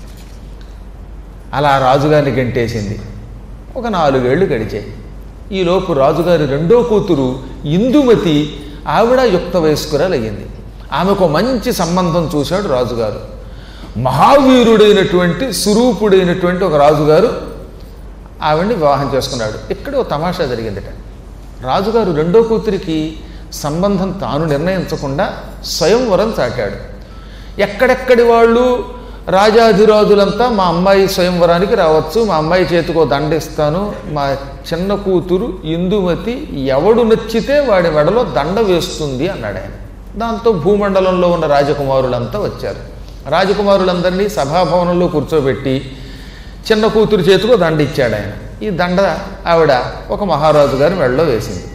అలా రాజుగారిని గంటేసింది ఒక నాలుగేళ్లు గడిచాయి ఈలోపు రాజుగారి రెండో కూతురు ఇందుమతి ఆవిడ యుక్త వయస్కురాలయ్యింది ఆమెకు మంచి సంబంధం చూశాడు రాజుగారు మహావీరుడైనటువంటి సురూపుడైనటువంటి ఒక రాజుగారు ఆవిడ్ని వివాహం చేసుకున్నాడు ఇక్కడ ఓ తమాషా జరిగిందట రాజుగారు రెండో కూతురికి సంబంధం తాను నిర్ణయించకుండా స్వయంవరం చాటాడు ఎక్కడెక్కడి వాళ్ళు రాజాధిరాజులంతా మా అమ్మాయి స్వయంవరానికి రావచ్చు మా అమ్మాయి చేతికో దండ ఇస్తాను మా చిన్న కూతురు ఇందుమతి ఎవడు నచ్చితే వాడి మెడలో దండ వేస్తుంది అన్నాడు ఆయన దాంతో భూమండలంలో ఉన్న రాజకుమారులంతా వచ్చారు రాజకుమారులందరినీ సభాభవనంలో కూర్చోబెట్టి చిన్న కూతురు చేతికో దండ ఇచ్చాడు ఆయన ఈ దండ ఆవిడ ఒక మహారాజు గారి మెడలో వేసింది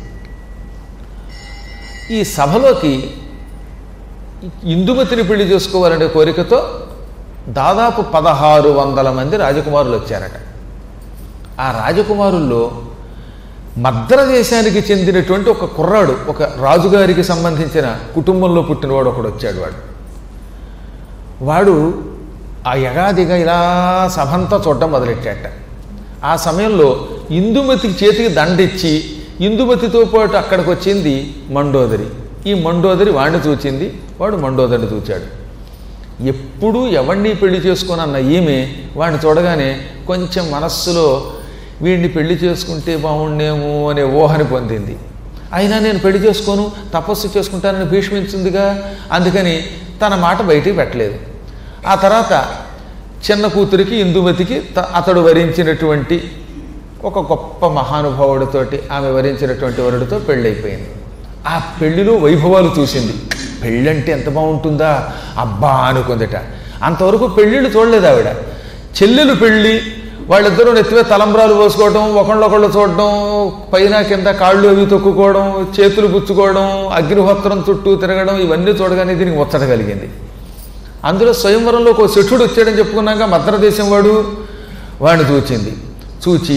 ఈ సభలోకి ఇందుమతిని పెళ్లి చేసుకోవాలనే కోరికతో దాదాపు పదహారు వందల మంది రాజకుమారులు వచ్చారట ఆ రాజకుమారుల్లో మద్ర దేశానికి చెందినటువంటి ఒక కుర్రాడు ఒక రాజుగారికి సంబంధించిన కుటుంబంలో పుట్టినవాడు ఒకడు వచ్చాడు వాడు వాడు ఆ యగాదిగా ఇలా సభంతా చూడటం మొదలెట్టాట ఆ సమయంలో ఇందుమతికి చేతికి దండిచ్చి ఇందుమతితో పాటు అక్కడికి వచ్చింది మండోదరి ఈ మండోదరి వాడిని చూచింది వాడు మండోదరిని చూచాడు ఎప్పుడూ ఎవరిని పెళ్లి చేసుకోనన్న ఈమె వాడిని చూడగానే కొంచెం మనస్సులో వీడిని పెళ్లి చేసుకుంటే బాగుండేమో అనే ఊహని పొందింది అయినా నేను పెళ్లి చేసుకోను తపస్సు చేసుకుంటానని భీష్మించిందిగా అందుకని తన మాట బయటికి పెట్టలేదు ఆ తర్వాత చిన్న కూతురికి ఇందుమతికి త- అతడు వరించినటువంటి ఒక గొప్ప మహానుభావుడితోటి ఆమె వరించినటువంటి వరుడితో పెళ్ళైపోయింది ఆ పెళ్లిలో వైభవాలు చూసింది పెళ్ళంటే ఎంత బాగుంటుందా అబ్బా అనుకుందట అంతవరకు పెళ్ళిళ్ళు చూడలేదు ఆవిడ చెల్లెలు పెళ్ళి వాళ్ళిద్దరూ నెత్తివే తలంబ్రాలు పోసుకోవడం ఒకళ్ళొకళ్ళు చూడడం పైన కింద కాళ్ళు అవి తొక్కుకోవడం చేతులు పుచ్చుకోవడం అగ్నిహోత్రం చుట్టూ తిరగడం ఇవన్నీ చూడగానే దీనికి ముచ్చట కలిగింది అందులో స్వయంవరంలో ఒక శఠుడు వచ్చాడని చెప్పుకున్నాక మద్రదేశం వాడు వాడిని చూచింది చూచి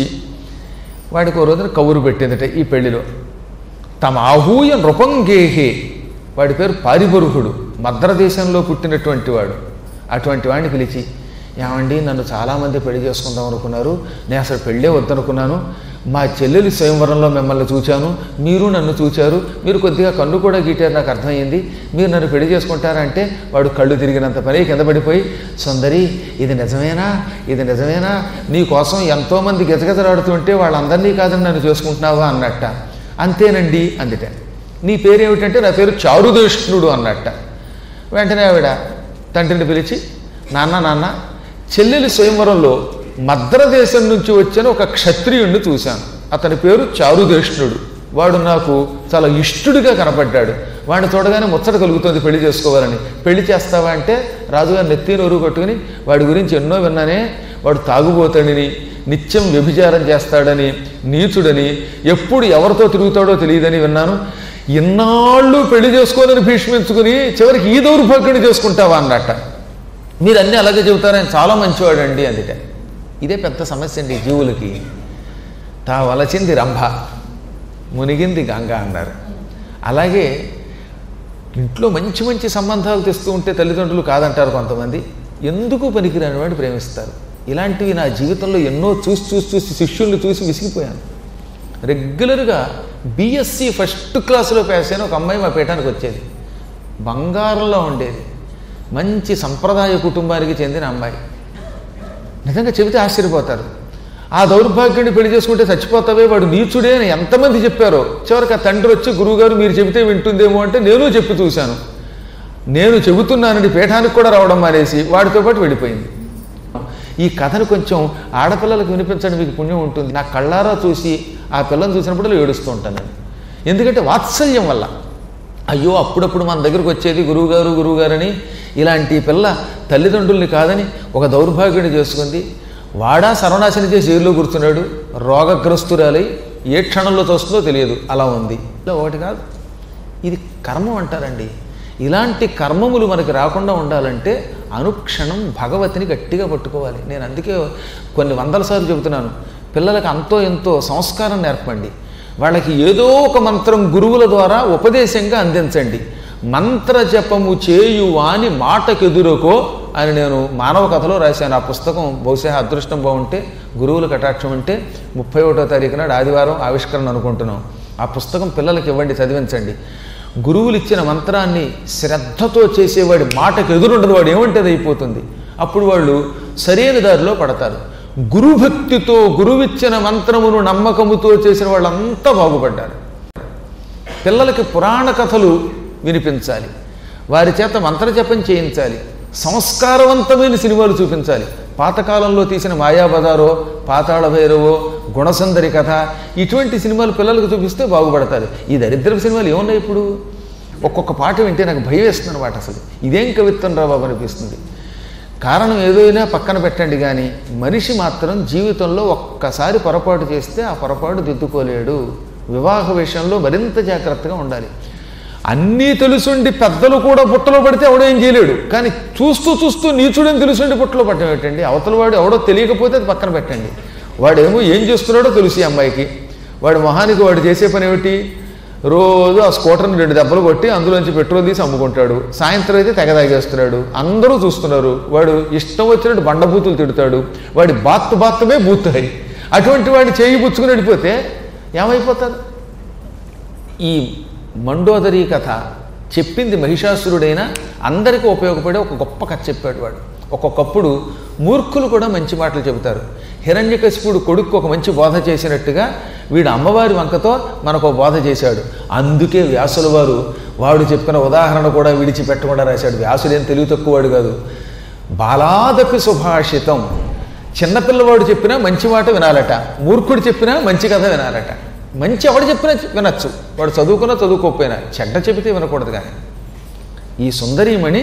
వాడికి ఓ రోజున కబురు పెట్టిందట ఈ పెళ్లిలో తమ ఆహూయ నృపంగేహే వాడి పేరు పారిబరుహుడు మద్రదేశంలో పుట్టినటువంటి వాడు అటువంటి వాడిని పిలిచి ఏమండి నన్ను చాలామంది పెళ్లి చేసుకుందాం అనుకున్నారు నేను అసలు పెళ్ళే వద్దనుకున్నాను మా చెల్లెలి స్వయంవరంలో మిమ్మల్ని చూచాను మీరు నన్ను చూచారు మీరు కొద్దిగా కన్ను కూడా గీటారు నాకు అర్థమైంది మీరు నన్ను పెళ్లి చేసుకుంటారంటే వాడు కళ్ళు తిరిగినంత పని కింద పడిపోయి సుందరి ఇది నిజమేనా ఇది నిజమేనా నీ కోసం ఎంతోమంది గజగజలాడుతుంటే వాళ్ళందరినీ కాదని నన్ను చేసుకుంటున్నావా అన్నట్ట అంతేనండి అందుట నీ పేరేమిటంటే నా పేరు చారుదేష్ణుడు అన్నట్ట వెంటనే ఆవిడ తండ్రిని పిలిచి నాన్న నాన్న చెల్లెలి స్వయంవరంలో మద్రదేశం నుంచి వచ్చిన ఒక క్షత్రియుణ్ణి చూశాను అతని పేరు చారుదేష్ణుడు వాడు నాకు చాలా ఇష్టుడిగా కనపడ్డాడు వాడిని చూడగానే ముచ్చట కలుగుతుంది పెళ్లి చేసుకోవాలని పెళ్లి చేస్తావా అంటే రాజుగారు నెత్తి నోరు కొట్టుకుని వాడి గురించి ఎన్నో విన్నానే వాడు తాగుబోతాడని నిత్యం వ్యభిచారం చేస్తాడని నీచుడని ఎప్పుడు ఎవరితో తిరుగుతాడో తెలియదని విన్నాను ఇన్నాళ్ళు పెళ్లి చేసుకోవాలని భీష్మించుకుని చివరికి ఈ దౌర్భాగ్యుని చేసుకుంటావా అన్నట్ట మీరు అన్నీ అలాగే చెబుతారని చాలా మంచివాడండి అందుట ఇదే పెద్ద సమస్య అండి జీవులకి తా వలచింది రంభ మునిగింది గంగ అన్నారు అలాగే ఇంట్లో మంచి మంచి సంబంధాలు తెస్తూ ఉంటే తల్లిదండ్రులు కాదంటారు కొంతమంది ఎందుకు పనికిరాని వాడు ప్రేమిస్తారు ఇలాంటివి నా జీవితంలో ఎన్నో చూసి చూసి చూసి శిష్యుల్ని చూసి విసిగిపోయాను రెగ్యులర్గా బీఎస్సీ ఫస్ట్ క్లాసులో పాస్ అయిన ఒక అమ్మాయి మా పీఠానికి వచ్చేది బంగారంలో ఉండేది మంచి సంప్రదాయ కుటుంబానికి చెందిన అమ్మాయి నిజంగా చెబితే ఆశ్చర్యపోతారు ఆ దౌర్భాగ్యుడిని పెళ్లి చేసుకుంటే చచ్చిపోతావే వాడు నీచుడే అని ఎంతమంది చెప్పారో చివరికి ఆ తండ్రి వచ్చి గురువుగారు మీరు చెబితే వింటుందేమో అంటే నేను చెప్పి చూశాను నేను చెబుతున్నానని పీఠానికి కూడా రావడం మానేసి వాడితో పాటు వెళ్ళిపోయింది ఈ కథను కొంచెం ఆడపిల్లలకు వినిపించడం మీకు పుణ్యం ఉంటుంది నా కళ్ళారా చూసి ఆ పిల్లని చూసినప్పుడు ఏడుస్తూ ఉంటాను నేను ఎందుకంటే వాత్సల్యం వల్ల అయ్యో అప్పుడప్పుడు మన దగ్గరకు వచ్చేది గురువుగారు గురువుగారని ఇలాంటి పిల్ల తల్లిదండ్రుల్ని కాదని ఒక దౌర్భాగ్యుని చేసుకుంది వాడా సర్వనాశనం చేసి జైల్లో కూర్చున్నాడు రోగగ్రస్తురాలై ఏ క్షణంలో తోస్తుందో తెలియదు అలా ఉంది ఇలా ఒకటి కాదు ఇది కర్మం అంటారండి ఇలాంటి కర్మములు మనకి రాకుండా ఉండాలంటే అనుక్షణం భగవతిని గట్టిగా పట్టుకోవాలి నేను అందుకే కొన్ని వందల సార్లు చెబుతున్నాను పిల్లలకు అంతో ఎంతో సంస్కారం నేర్పండి వాళ్ళకి ఏదో ఒక మంత్రం గురువుల ద్వారా ఉపదేశంగా అందించండి మంత్ర జపము చేయు వాని మాటకెదురుకో అని నేను మానవ కథలో రాశాను ఆ పుస్తకం బహుశా అదృష్టం బాగుంటే గురువుల కటాక్షం అంటే ముప్పై ఒకటో తారీఖు నాడు ఆదివారం ఆవిష్కరణ అనుకుంటున్నాం ఆ పుస్తకం పిల్లలకి ఇవ్వండి చదివించండి గురువులు ఇచ్చిన మంత్రాన్ని శ్రద్ధతో చేసేవాడి మాటకు ఎదురుండదు వాడు ఏమంటది అయిపోతుంది అప్పుడు వాళ్ళు సరైన దారిలో పడతారు గురుభక్తితో గురువిచ్చిన మంత్రమును నమ్మకముతో చేసిన వాళ్ళంతా బాగుపడ్డారు పిల్లలకి పురాణ కథలు వినిపించాలి వారి చేత మంత్రజపం చేయించాలి సంస్కారవంతమైన సినిమాలు చూపించాలి పాతకాలంలో తీసిన మాయాబజారో పాతాళ భైరవో గుణసుందరి కథ ఇటువంటి సినిమాలు పిల్లలకు చూపిస్తే బాగుపడతారు ఈ దరిద్రపు సినిమాలు ఏమున్నాయి ఇప్పుడు ఒక్కొక్క పాట వింటే నాకు భయం వేస్తుంది అనమాట అసలు ఇదేం కవిత్వం రా బాబు అనిపిస్తుంది కారణం ఏదైనా పక్కన పెట్టండి కానీ మనిషి మాత్రం జీవితంలో ఒక్కసారి పొరపాటు చేస్తే ఆ పొరపాటు దిద్దుకోలేడు వివాహ విషయంలో మరింత జాగ్రత్తగా ఉండాలి అన్నీ తెలుసుండి పెద్దలు కూడా బుట్టలో పడితే ఎవడో ఏం చేయలేడు కానీ చూస్తూ చూస్తూ నీచుడని తెలుసుండి బుట్టలో పట్టడం పెట్టండి అవతల వాడు ఎవడో తెలియకపోతే అది పక్కన పెట్టండి వాడేమో ఏం చేస్తున్నాడో తెలుసు ఈ అమ్మాయికి వాడి మొహానికి వాడు చేసే పని ఏమిటి రోజు ఆ స్కూటర్ని రెండు దెబ్బలు కొట్టి అందులోంచి పెట్రోల్ తీసి అమ్ముకుంటాడు సాయంత్రం అయితే తెగ తాగేస్తున్నాడు అందరూ చూస్తున్నారు వాడు ఇష్టం వచ్చినట్టు బండబూతులు తిడతాడు వాడి బాత్ బాత్తమే బూతాయి అటువంటి వాడిని చేయి పుచ్చుకుని వెళ్ళిపోతే ఏమైపోతారు ఈ మండోదరి కథ చెప్పింది మహిషాసురుడైనా అందరికీ ఉపయోగపడే ఒక గొప్ప కథ చెప్పాడు వాడు ఒక్కొక్కప్పుడు మూర్ఖులు కూడా మంచి మాటలు చెబుతారు హిరణ్యకశిపుడు కొడుకు ఒక మంచి బోధ చేసినట్టుగా వీడు అమ్మవారి వంకతో మనకు ఒక బోధ చేశాడు అందుకే వ్యాసుల వారు వాడు చెప్పిన ఉదాహరణ కూడా విడిచిపెట్టకుండా రాశాడు వ్యాసుడేం తెలివి తక్కువవాడు కాదు బాలాదపి సుభాషితం చిన్నపిల్లవాడు చెప్పినా మంచి మాట వినాలట మూర్ఖుడు చెప్పినా మంచి కథ వినాలట మంచి ఎవడు చెప్పినా వినొచ్చు వాడు చదువుకున్నా చదువుకోకపోయినా చెడ్డ చెబితే వినకూడదు కానీ ఈ సుందరీమణి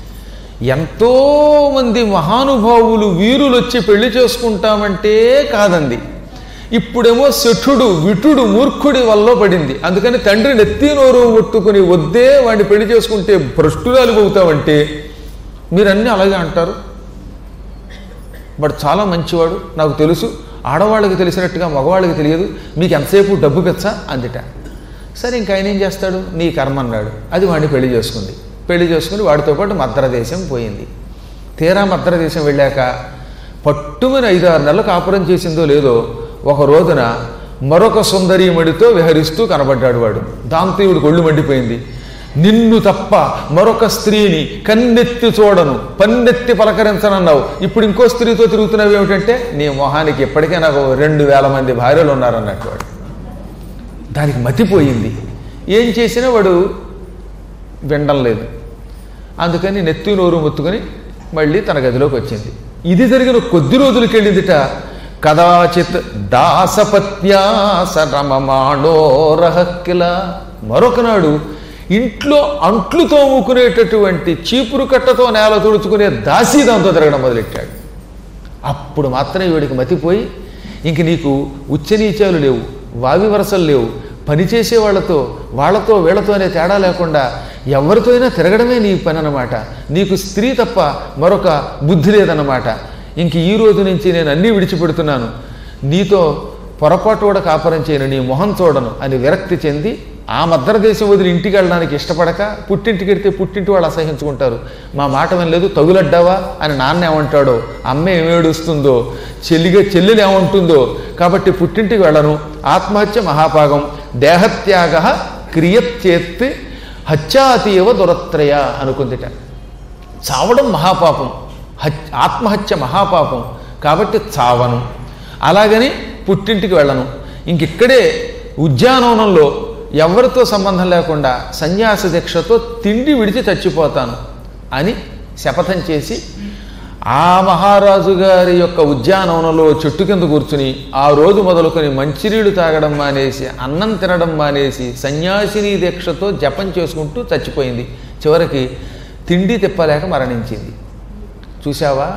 ఎంతోమంది మహానుభావులు వీరులు వచ్చి పెళ్లి చేసుకుంటామంటే కాదంది ఇప్పుడేమో శఠుడు విటుడు మూర్ఖుడి వల్ల పడింది అందుకని తండ్రి నెత్తి నోరు ఒట్టుకుని వద్దే వాడిని పెళ్లి చేసుకుంటే భ్రష్టురాలు అవుతావంటే మీరన్నీ అలాగే అంటారు వాడు చాలా మంచివాడు నాకు తెలుసు ఆడవాళ్ళకి తెలిసినట్టుగా మగవాళ్ళకి తెలియదు మీకు ఎంతసేపు డబ్బు పెచ్చా అందిట సరే ఇంక ఆయన ఏం చేస్తాడు నీ కర్మ అన్నాడు అది వాడిని పెళ్లి చేసుకుంది పెళ్లి చేసుకుని వాడితో పాటు మద్రదేశం పోయింది తీరా మద్రదేశం వెళ్ళాక పట్టుమని ఐదు ఆరు నెలలు కాపురం చేసిందో లేదో ఒక రోజున మరొక సుందరీమణితో విహరిస్తూ కనబడ్డాడు వాడు దాంతో ఈవిడికి ఒళ్ళు మండిపోయింది నిన్ను తప్ప మరొక స్త్రీని కన్నెత్తి చూడను పన్నెత్తి పలకరించనన్నావు ఇప్పుడు ఇంకో స్త్రీతో తిరుగుతున్నావు ఏమిటంటే నీ మొహానికి ఇప్పటికే నాకు రెండు వేల మంది భార్యలు ఉన్నారన్నట్టు వాడు దానికి మతిపోయింది ఏం చేసినా వాడు వినడం లేదు అందుకని నెత్తి నోరు మొత్తుకొని మళ్ళీ తన గదిలోకి వచ్చింది ఇది జరిగిన కొద్ది రోజులకి వెళ్ళిందిట కదాచిత్ దాసపత్యాస రమమాణోరహక్కిల మరొకనాడు ఇంట్లో అంట్లు తోముకునేటటువంటి చీపురు కట్టతో నేల తుడుచుకునే దాసీ దాంతో తిరగడం మొదలెట్టాడు అప్పుడు మాత్రం వీడికి మతిపోయి ఇంక నీకు ఉచ్చనీచాలు లేవు వావి వరసలు లేవు పనిచేసే వాళ్ళతో వాళ్ళతో వీళ్ళతో అనే తేడా లేకుండా ఎవరితో అయినా తిరగడమే నీ పని అన్నమాట నీకు స్త్రీ తప్ప మరొక బుద్ధి లేదన్నమాట ఇంక ఈ రోజు నుంచి నేను అన్నీ విడిచిపెడుతున్నాను నీతో పొరపాటు కూడా కాపురం చేయను నీ మొహం చూడను అని విరక్తి చెంది ఆ మద్రదేశం వదిలి ఇంటికి వెళ్ళడానికి ఇష్టపడక పుట్టింటికి వెడితే పుట్టింటి వాళ్ళు అసహించుకుంటారు మా మాట వినలేదు తగులడ్డావా అని నాన్న ఏమంటాడో అమ్మ ఏమేడుస్తుందో చెల్లిగా చెల్లెలు ఏమంటుందో కాబట్టి పుట్టింటికి వెళ్ళను ఆత్మహత్య మహాపాగం దేహత్యాగ క్రియత్యేత్ హత్యాతీయవ దురత్రయ అనుకుందిట చావడం మహాపాపం హత్ ఆత్మహత్య మహాపాపం కాబట్టి చావను అలాగని పుట్టింటికి వెళ్ళను ఇంకిక్కడే ఉద్యానవనంలో ఎవరితో సంబంధం లేకుండా సన్యాస దీక్షతో తిండి విడిచి చచ్చిపోతాను అని శపథం చేసి ఆ మహారాజు గారి యొక్క ఉద్యానవనంలో చెట్టు కింద కూర్చుని ఆ రోజు మొదలుకొని మంచినీళ్ళు తాగడం మానేసి అన్నం తినడం మానేసి సన్యాసిని దీక్షతో జపం చేసుకుంటూ చచ్చిపోయింది చివరికి తిండి తిప్పలేక మరణించింది చూసావా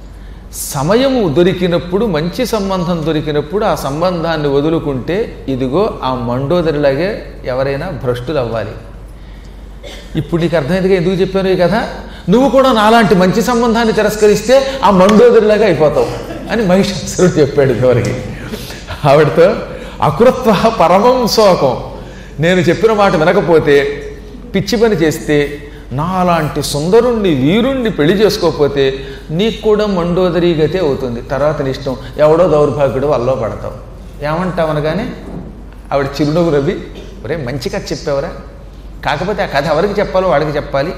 సమయము దొరికినప్పుడు మంచి సంబంధం దొరికినప్పుడు ఆ సంబంధాన్ని వదులుకుంటే ఇదిగో ఆ మండోదరిలాగే ఎవరైనా భ్రష్టులు అవ్వాలి ఇప్పుడు నీకు అర్థమైందిగా ఎందుకు చెప్పాను ఈ కథ నువ్వు కూడా నాలాంటి మంచి సంబంధాన్ని తిరస్కరిస్తే ఆ మండోదరిలాగా అయిపోతావు అని మహిషాసురుడు చెప్పాడు చివరికి ఆవిడతో అకృత్వ పరమం శోకం నేను చెప్పిన మాట వినకపోతే పిచ్చి పని చేస్తే నాలాంటి సుందరుణ్ణి వీరుణ్ణి పెళ్లి చేసుకోకపోతే నీకు కూడా మండోదరి గతే అవుతుంది తర్వాత నీ ఇష్టం ఎవడో దౌర్భాగ్యుడు వల్లో పడతావు ఏమంటావు అనగానే ఆవిడ చిరునవ్వు రవి ఒరే మంచి కథ చెప్పావురా కాకపోతే ఆ కథ ఎవరికి చెప్పాలో వాడికి చెప్పాలి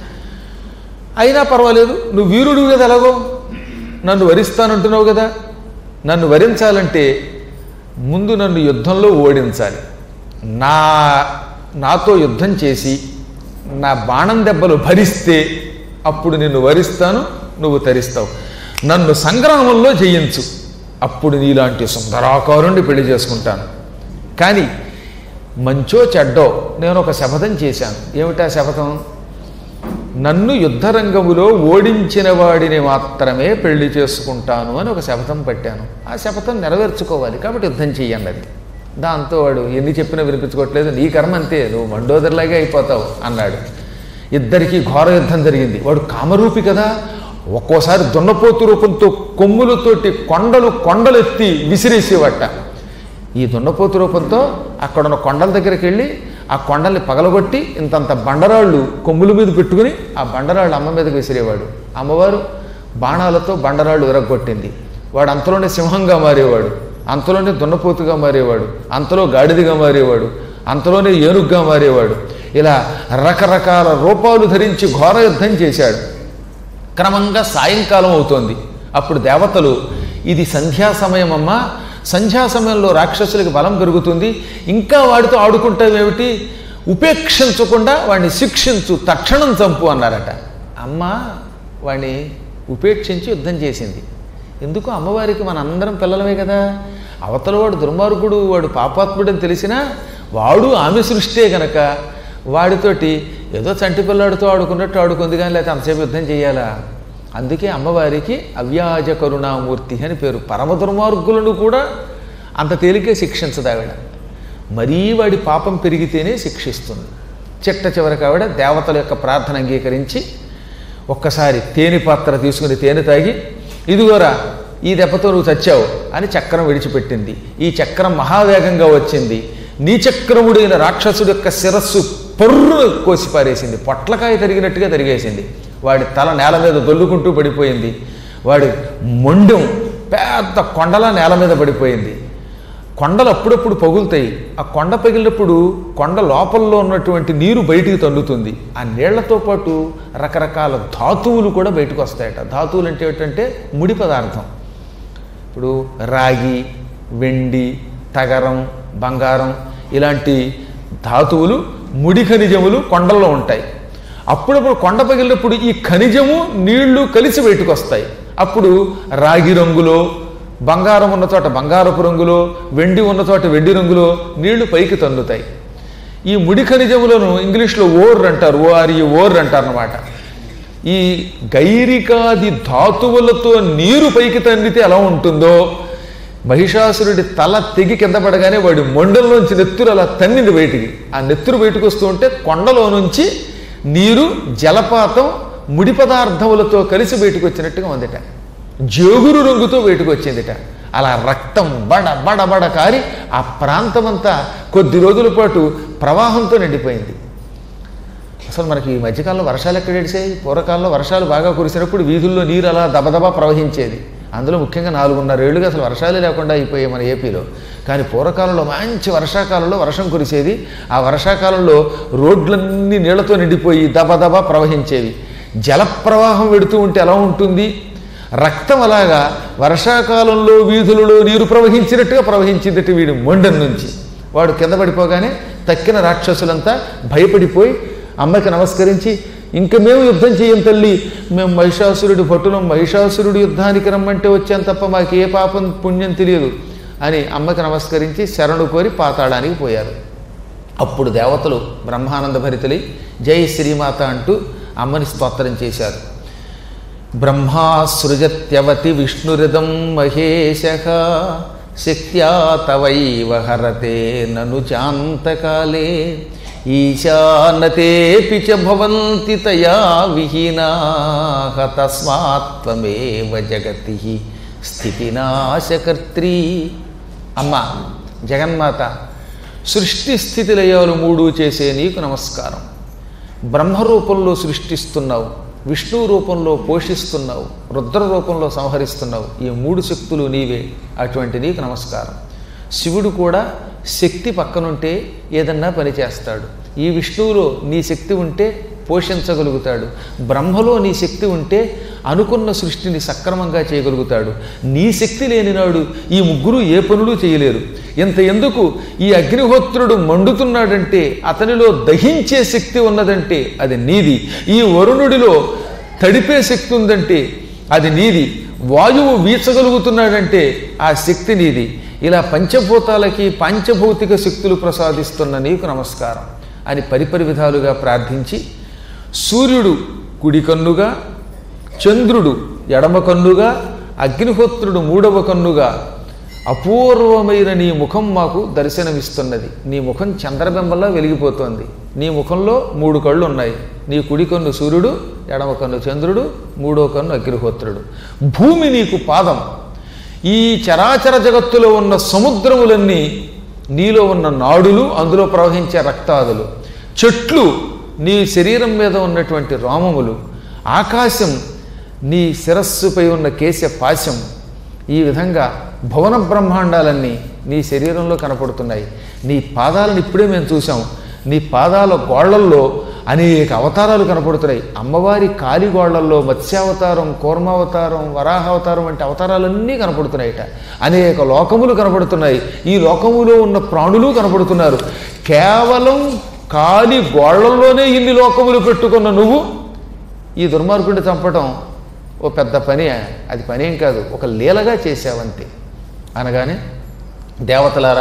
అయినా పర్వాలేదు నువ్వు వీరుడు కదా ఎలాగో నన్ను వరిస్తానంటున్నావు కదా నన్ను వరించాలంటే ముందు నన్ను యుద్ధంలో ఓడించాలి నా నాతో యుద్ధం చేసి నా బాణం దెబ్బలు భరిస్తే అప్పుడు నిన్ను వరిస్తాను నువ్వు తరిస్తావు నన్ను సంగ్రామంలో జయించు అప్పుడు నీలాంటి సుందరాకారుణ్ణి పెళ్లి చేసుకుంటాను కానీ మంచో చెడ్డో నేను ఒక శపథం చేశాను ఏమిటా శపథం నన్ను యుద్ధరంగములో ఓడించిన వాడిని మాత్రమే పెళ్లి చేసుకుంటాను అని ఒక శపథం పట్టాను ఆ శపథం నెరవేర్చుకోవాలి కాబట్టి యుద్ధం చెయ్యండి అది దాంతో వాడు ఎన్ని చెప్పినా వినిపించుకోవట్లేదు నీ కర్మ అంతే నువ్వు మండోదరిలాగే అయిపోతావు అన్నాడు ఇద్దరికీ ఘోర యుద్ధం జరిగింది వాడు కామరూపి కదా ఒక్కోసారి దున్నపోతు రూపంతో కొమ్ములతోటి కొండలు కొండలెత్తి విసిరేసేవట ఈ దున్నపోతు రూపంతో అక్కడున్న కొండల దగ్గరికి వెళ్ళి ఆ కొండల్ని పగలగొట్టి ఇంతంత బండరాళ్ళు కొమ్ముల మీద పెట్టుకుని ఆ బండరాళ్ళు అమ్మ మీదకి విసిరేవాడు అమ్మవారు బాణాలతో బండరాళ్ళు విరగొట్టింది వాడు అంతలోనే సింహంగా మారేవాడు అంతలోనే దున్నపోతుగా మారేవాడు అంతలో గాడిదగా మారేవాడు అంతలోనే ఏనుగ్గా మారేవాడు ఇలా రకరకాల రూపాలు ధరించి ఘోర యుద్ధం చేశాడు క్రమంగా సాయంకాలం అవుతోంది అప్పుడు దేవతలు ఇది సంధ్యా సమయం అమ్మా సంధ్యా సమయంలో రాక్షసులకి బలం పెరుగుతుంది ఇంకా వాడితో ఆడుకుంటావేమిటి ఉపేక్షించకుండా వాడిని శిక్షించు తక్షణం చంపు అన్నారట అమ్మ వాడిని ఉపేక్షించి యుద్ధం చేసింది ఎందుకు అమ్మవారికి మన అందరం పిల్లలమే కదా అవతల వాడు దుర్మార్గుడు వాడు పాపాత్ముడని తెలిసినా వాడు ఆమె సృష్టే గనక వాడితోటి ఏదో చంటి పిల్లాడితో ఆడుకున్నట్టు ఆడుకుంది కానీ లేకపోతే అంతసేపు యుద్ధం చేయాలా అందుకే అమ్మవారికి అవ్యాజ కరుణామూర్తి అని పేరు పరమ దుర్మార్గులను కూడా అంత తేలికే శిక్షించదు ఆవిడ మరీ వాడి పాపం పెరిగితేనే శిక్షిస్తుంది చిట్ట చివరికి ఆవిడ దేవతల యొక్క ప్రార్థన అంగీకరించి ఒక్కసారి తేనె పాత్ర తీసుకుని తేనె తాగి ఇదిగోరా ఈ దెబ్బతో నువ్వు చచ్చావు అని చక్రం విడిచిపెట్టింది ఈ చక్రం మహావేగంగా వచ్చింది నీచక్రముడైన రాక్షసుడు యొక్క శిరస్సు పొర్రు కోసి పారేసింది పొట్లకాయ తరిగినట్టుగా తరిగేసింది వాడి తల నేల మీద దొల్లుకుంటూ పడిపోయింది వాడి మొండెం పెద్ద కొండలా నేల మీద పడిపోయింది కొండలు అప్పుడప్పుడు పగులుతాయి ఆ కొండ పగిలినప్పుడు కొండ లోపల్లో ఉన్నటువంటి నీరు బయటికి తన్నుతుంది ఆ నీళ్లతో పాటు రకరకాల ధాతువులు కూడా బయటకు వస్తాయట ధాతువులు అంటే ఏంటంటే ముడి పదార్థం ఇప్పుడు రాగి వెండి తగరం బంగారం ఇలాంటి ధాతువులు ముడి ఖనిజములు కొండల్లో ఉంటాయి అప్పుడప్పుడు కొండ పగిలినప్పుడు ఈ ఖనిజము నీళ్లు కలిసి బయటకు వస్తాయి అప్పుడు రాగి రంగులో బంగారం ఉన్న చోట బంగారపు రంగులో వెండి ఉన్న చోట వెండి రంగులో నీళ్లు పైకి తన్నుతాయి ఈ ముడి ఖనిజములను ఇంగ్లీష్లో ఓర్ అంటారు ఓఆర్ఈ ఓర్ అంటారు అనమాట ఈ గైరికాది ధాతువులతో నీరు పైకి తన్నితే ఎలా ఉంటుందో మహిషాసురుడి తల తెగి కింద పడగానే వాడి మొండల్లోంచి నెత్తురు అలా తన్నింది బయటికి ఆ నెత్తురు బయటకు వస్తూ ఉంటే కొండలో నుంచి నీరు జలపాతం ముడి పదార్థములతో కలిసి బయటకు వచ్చినట్టుగా ఉందిట జోగురు రంగుతో బయటకు వచ్చిందిట అలా రక్తం బడ బడ బడ కారి ఆ ప్రాంతమంతా కొద్ది రోజుల పాటు ప్రవాహంతో నిండిపోయింది అసలు మనకి ఈ మధ్యకాలంలో వర్షాలు ఎక్కడ ఏడిసాయి పూర్వకాలంలో వర్షాలు బాగా కురిసినప్పుడు వీధుల్లో నీరు అలా దబదబా ప్రవహించేది అందులో ముఖ్యంగా నాలుగున్నర ఏళ్ళుగా అసలు వర్షాలే లేకుండా అయిపోయాయి మన ఏపీలో కానీ పూర్వకాలంలో మంచి వర్షాకాలంలో వర్షం కురిసేది ఆ వర్షాకాలంలో రోడ్లన్నీ నీళ్లతో నిండిపోయి దబదబా ప్రవహించేవి జల ప్రవాహం వెడుతూ ఉంటే ఎలా ఉంటుంది రక్తం అలాగా వర్షాకాలంలో వీధులలో నీరు ప్రవహించినట్టుగా ప్రవహించిందట వీడి మొండం నుంచి వాడు కింద పడిపోగానే తక్కిన రాక్షసులంతా భయపడిపోయి అమ్మకి నమస్కరించి ఇంక మేము యుద్ధం చేయం తల్లి మేము మహిషాసురుడి భటులం మహిషాసురుడి యుద్ధానికి రమ్మంటే వచ్చాం తప్ప మాకు ఏ పాపం పుణ్యం తెలియదు అని అమ్మకి నమస్కరించి శరణు కోరి పాతాళానికి పోయారు అప్పుడు దేవతలు బ్రహ్మానంద భరితులై జై శ్రీమాత అంటూ అమ్మని స్తోత్రం చేశారు బ్రహ్మా సృజత్యవతి విష్ణురిదం మహేశ శక్త్యా తవైవ హరతే నను చాంతకాలే ఈశానతేపి చ భవంతి తయా విహీనా తస్మాత్వమేవ జగతి స్థితినాశకర్త్రీ అమ్మ జగన్మాత సృష్టి స్థితి లయాలు మూడు చేసే నీకు నమస్కారం బ్రహ్మ రూపంలో సృష్టిస్తున్నావు విష్ణు రూపంలో పోషిస్తున్నావు రుద్ర రూపంలో సంహరిస్తున్నావు ఈ మూడు శక్తులు నీవే అటువంటి నీకు నమస్కారం శివుడు కూడా శక్తి పక్కనుంటే ఏదన్నా పని చేస్తాడు ఈ విష్ణువులో నీ శక్తి ఉంటే పోషించగలుగుతాడు బ్రహ్మలో నీ శక్తి ఉంటే అనుకున్న సృష్టిని సక్రమంగా చేయగలుగుతాడు నీ శక్తి లేనినాడు ఈ ముగ్గురు ఏ పనులు చేయలేరు ఇంత ఎందుకు ఈ అగ్నిహోత్రుడు మండుతున్నాడంటే అతనిలో దహించే శక్తి ఉన్నదంటే అది నీది ఈ వరుణుడిలో తడిపే శక్తి ఉందంటే అది నీది వాయువు వీచగలుగుతున్నాడంటే ఆ శక్తి నీది ఇలా పంచభూతాలకి పంచభౌతిక శక్తులు ప్రసాదిస్తున్న నీకు నమస్కారం అని పరిపరి విధాలుగా ప్రార్థించి సూర్యుడు కుడి కన్నుగా చంద్రుడు ఎడమ కన్నుగా అగ్నిహోత్రుడు మూడవ కన్నుగా అపూర్వమైన నీ ముఖం మాకు దర్శనమిస్తున్నది నీ ముఖం చంద్రబింబంలో వెలిగిపోతోంది నీ ముఖంలో మూడు కళ్ళు ఉన్నాయి నీ కుడి కన్ను సూర్యుడు ఎడమ కన్ను చంద్రుడు మూడో కన్ను అగ్నిహోత్రుడు భూమి నీకు పాదం ఈ చరాచర జగత్తులో ఉన్న సముద్రములన్నీ నీలో ఉన్న నాడులు అందులో ప్రవహించే రక్తాదులు చెట్లు నీ శరీరం మీద ఉన్నటువంటి రోమములు ఆకాశం నీ శిరస్సుపై ఉన్న కేశ పాశం ఈ విధంగా భువన బ్రహ్మాండాలన్నీ నీ శరీరంలో కనపడుతున్నాయి నీ పాదాలను ఇప్పుడే మేము చూసాం నీ పాదాల గోళ్లల్లో అనేక అవతారాలు కనపడుతున్నాయి అమ్మవారి కాలి గోళ్లల్లో మత్స్యావతారం కూర్మావతారం వరాహావతారం వంటి అవతారాలన్నీ కనపడుతున్నాయిట అనేక లోకములు కనపడుతున్నాయి ఈ లోకములో ఉన్న ప్రాణులు కనపడుతున్నారు కేవలం కాలి గోళ్లల్లోనే ఇన్ని లోకములు పెట్టుకున్న నువ్వు ఈ దుర్మార్గుడిని చంపటం ఓ పెద్ద పని అది పనేం కాదు ఒక లీలగా చేశావంతే అనగానే దేవతలారా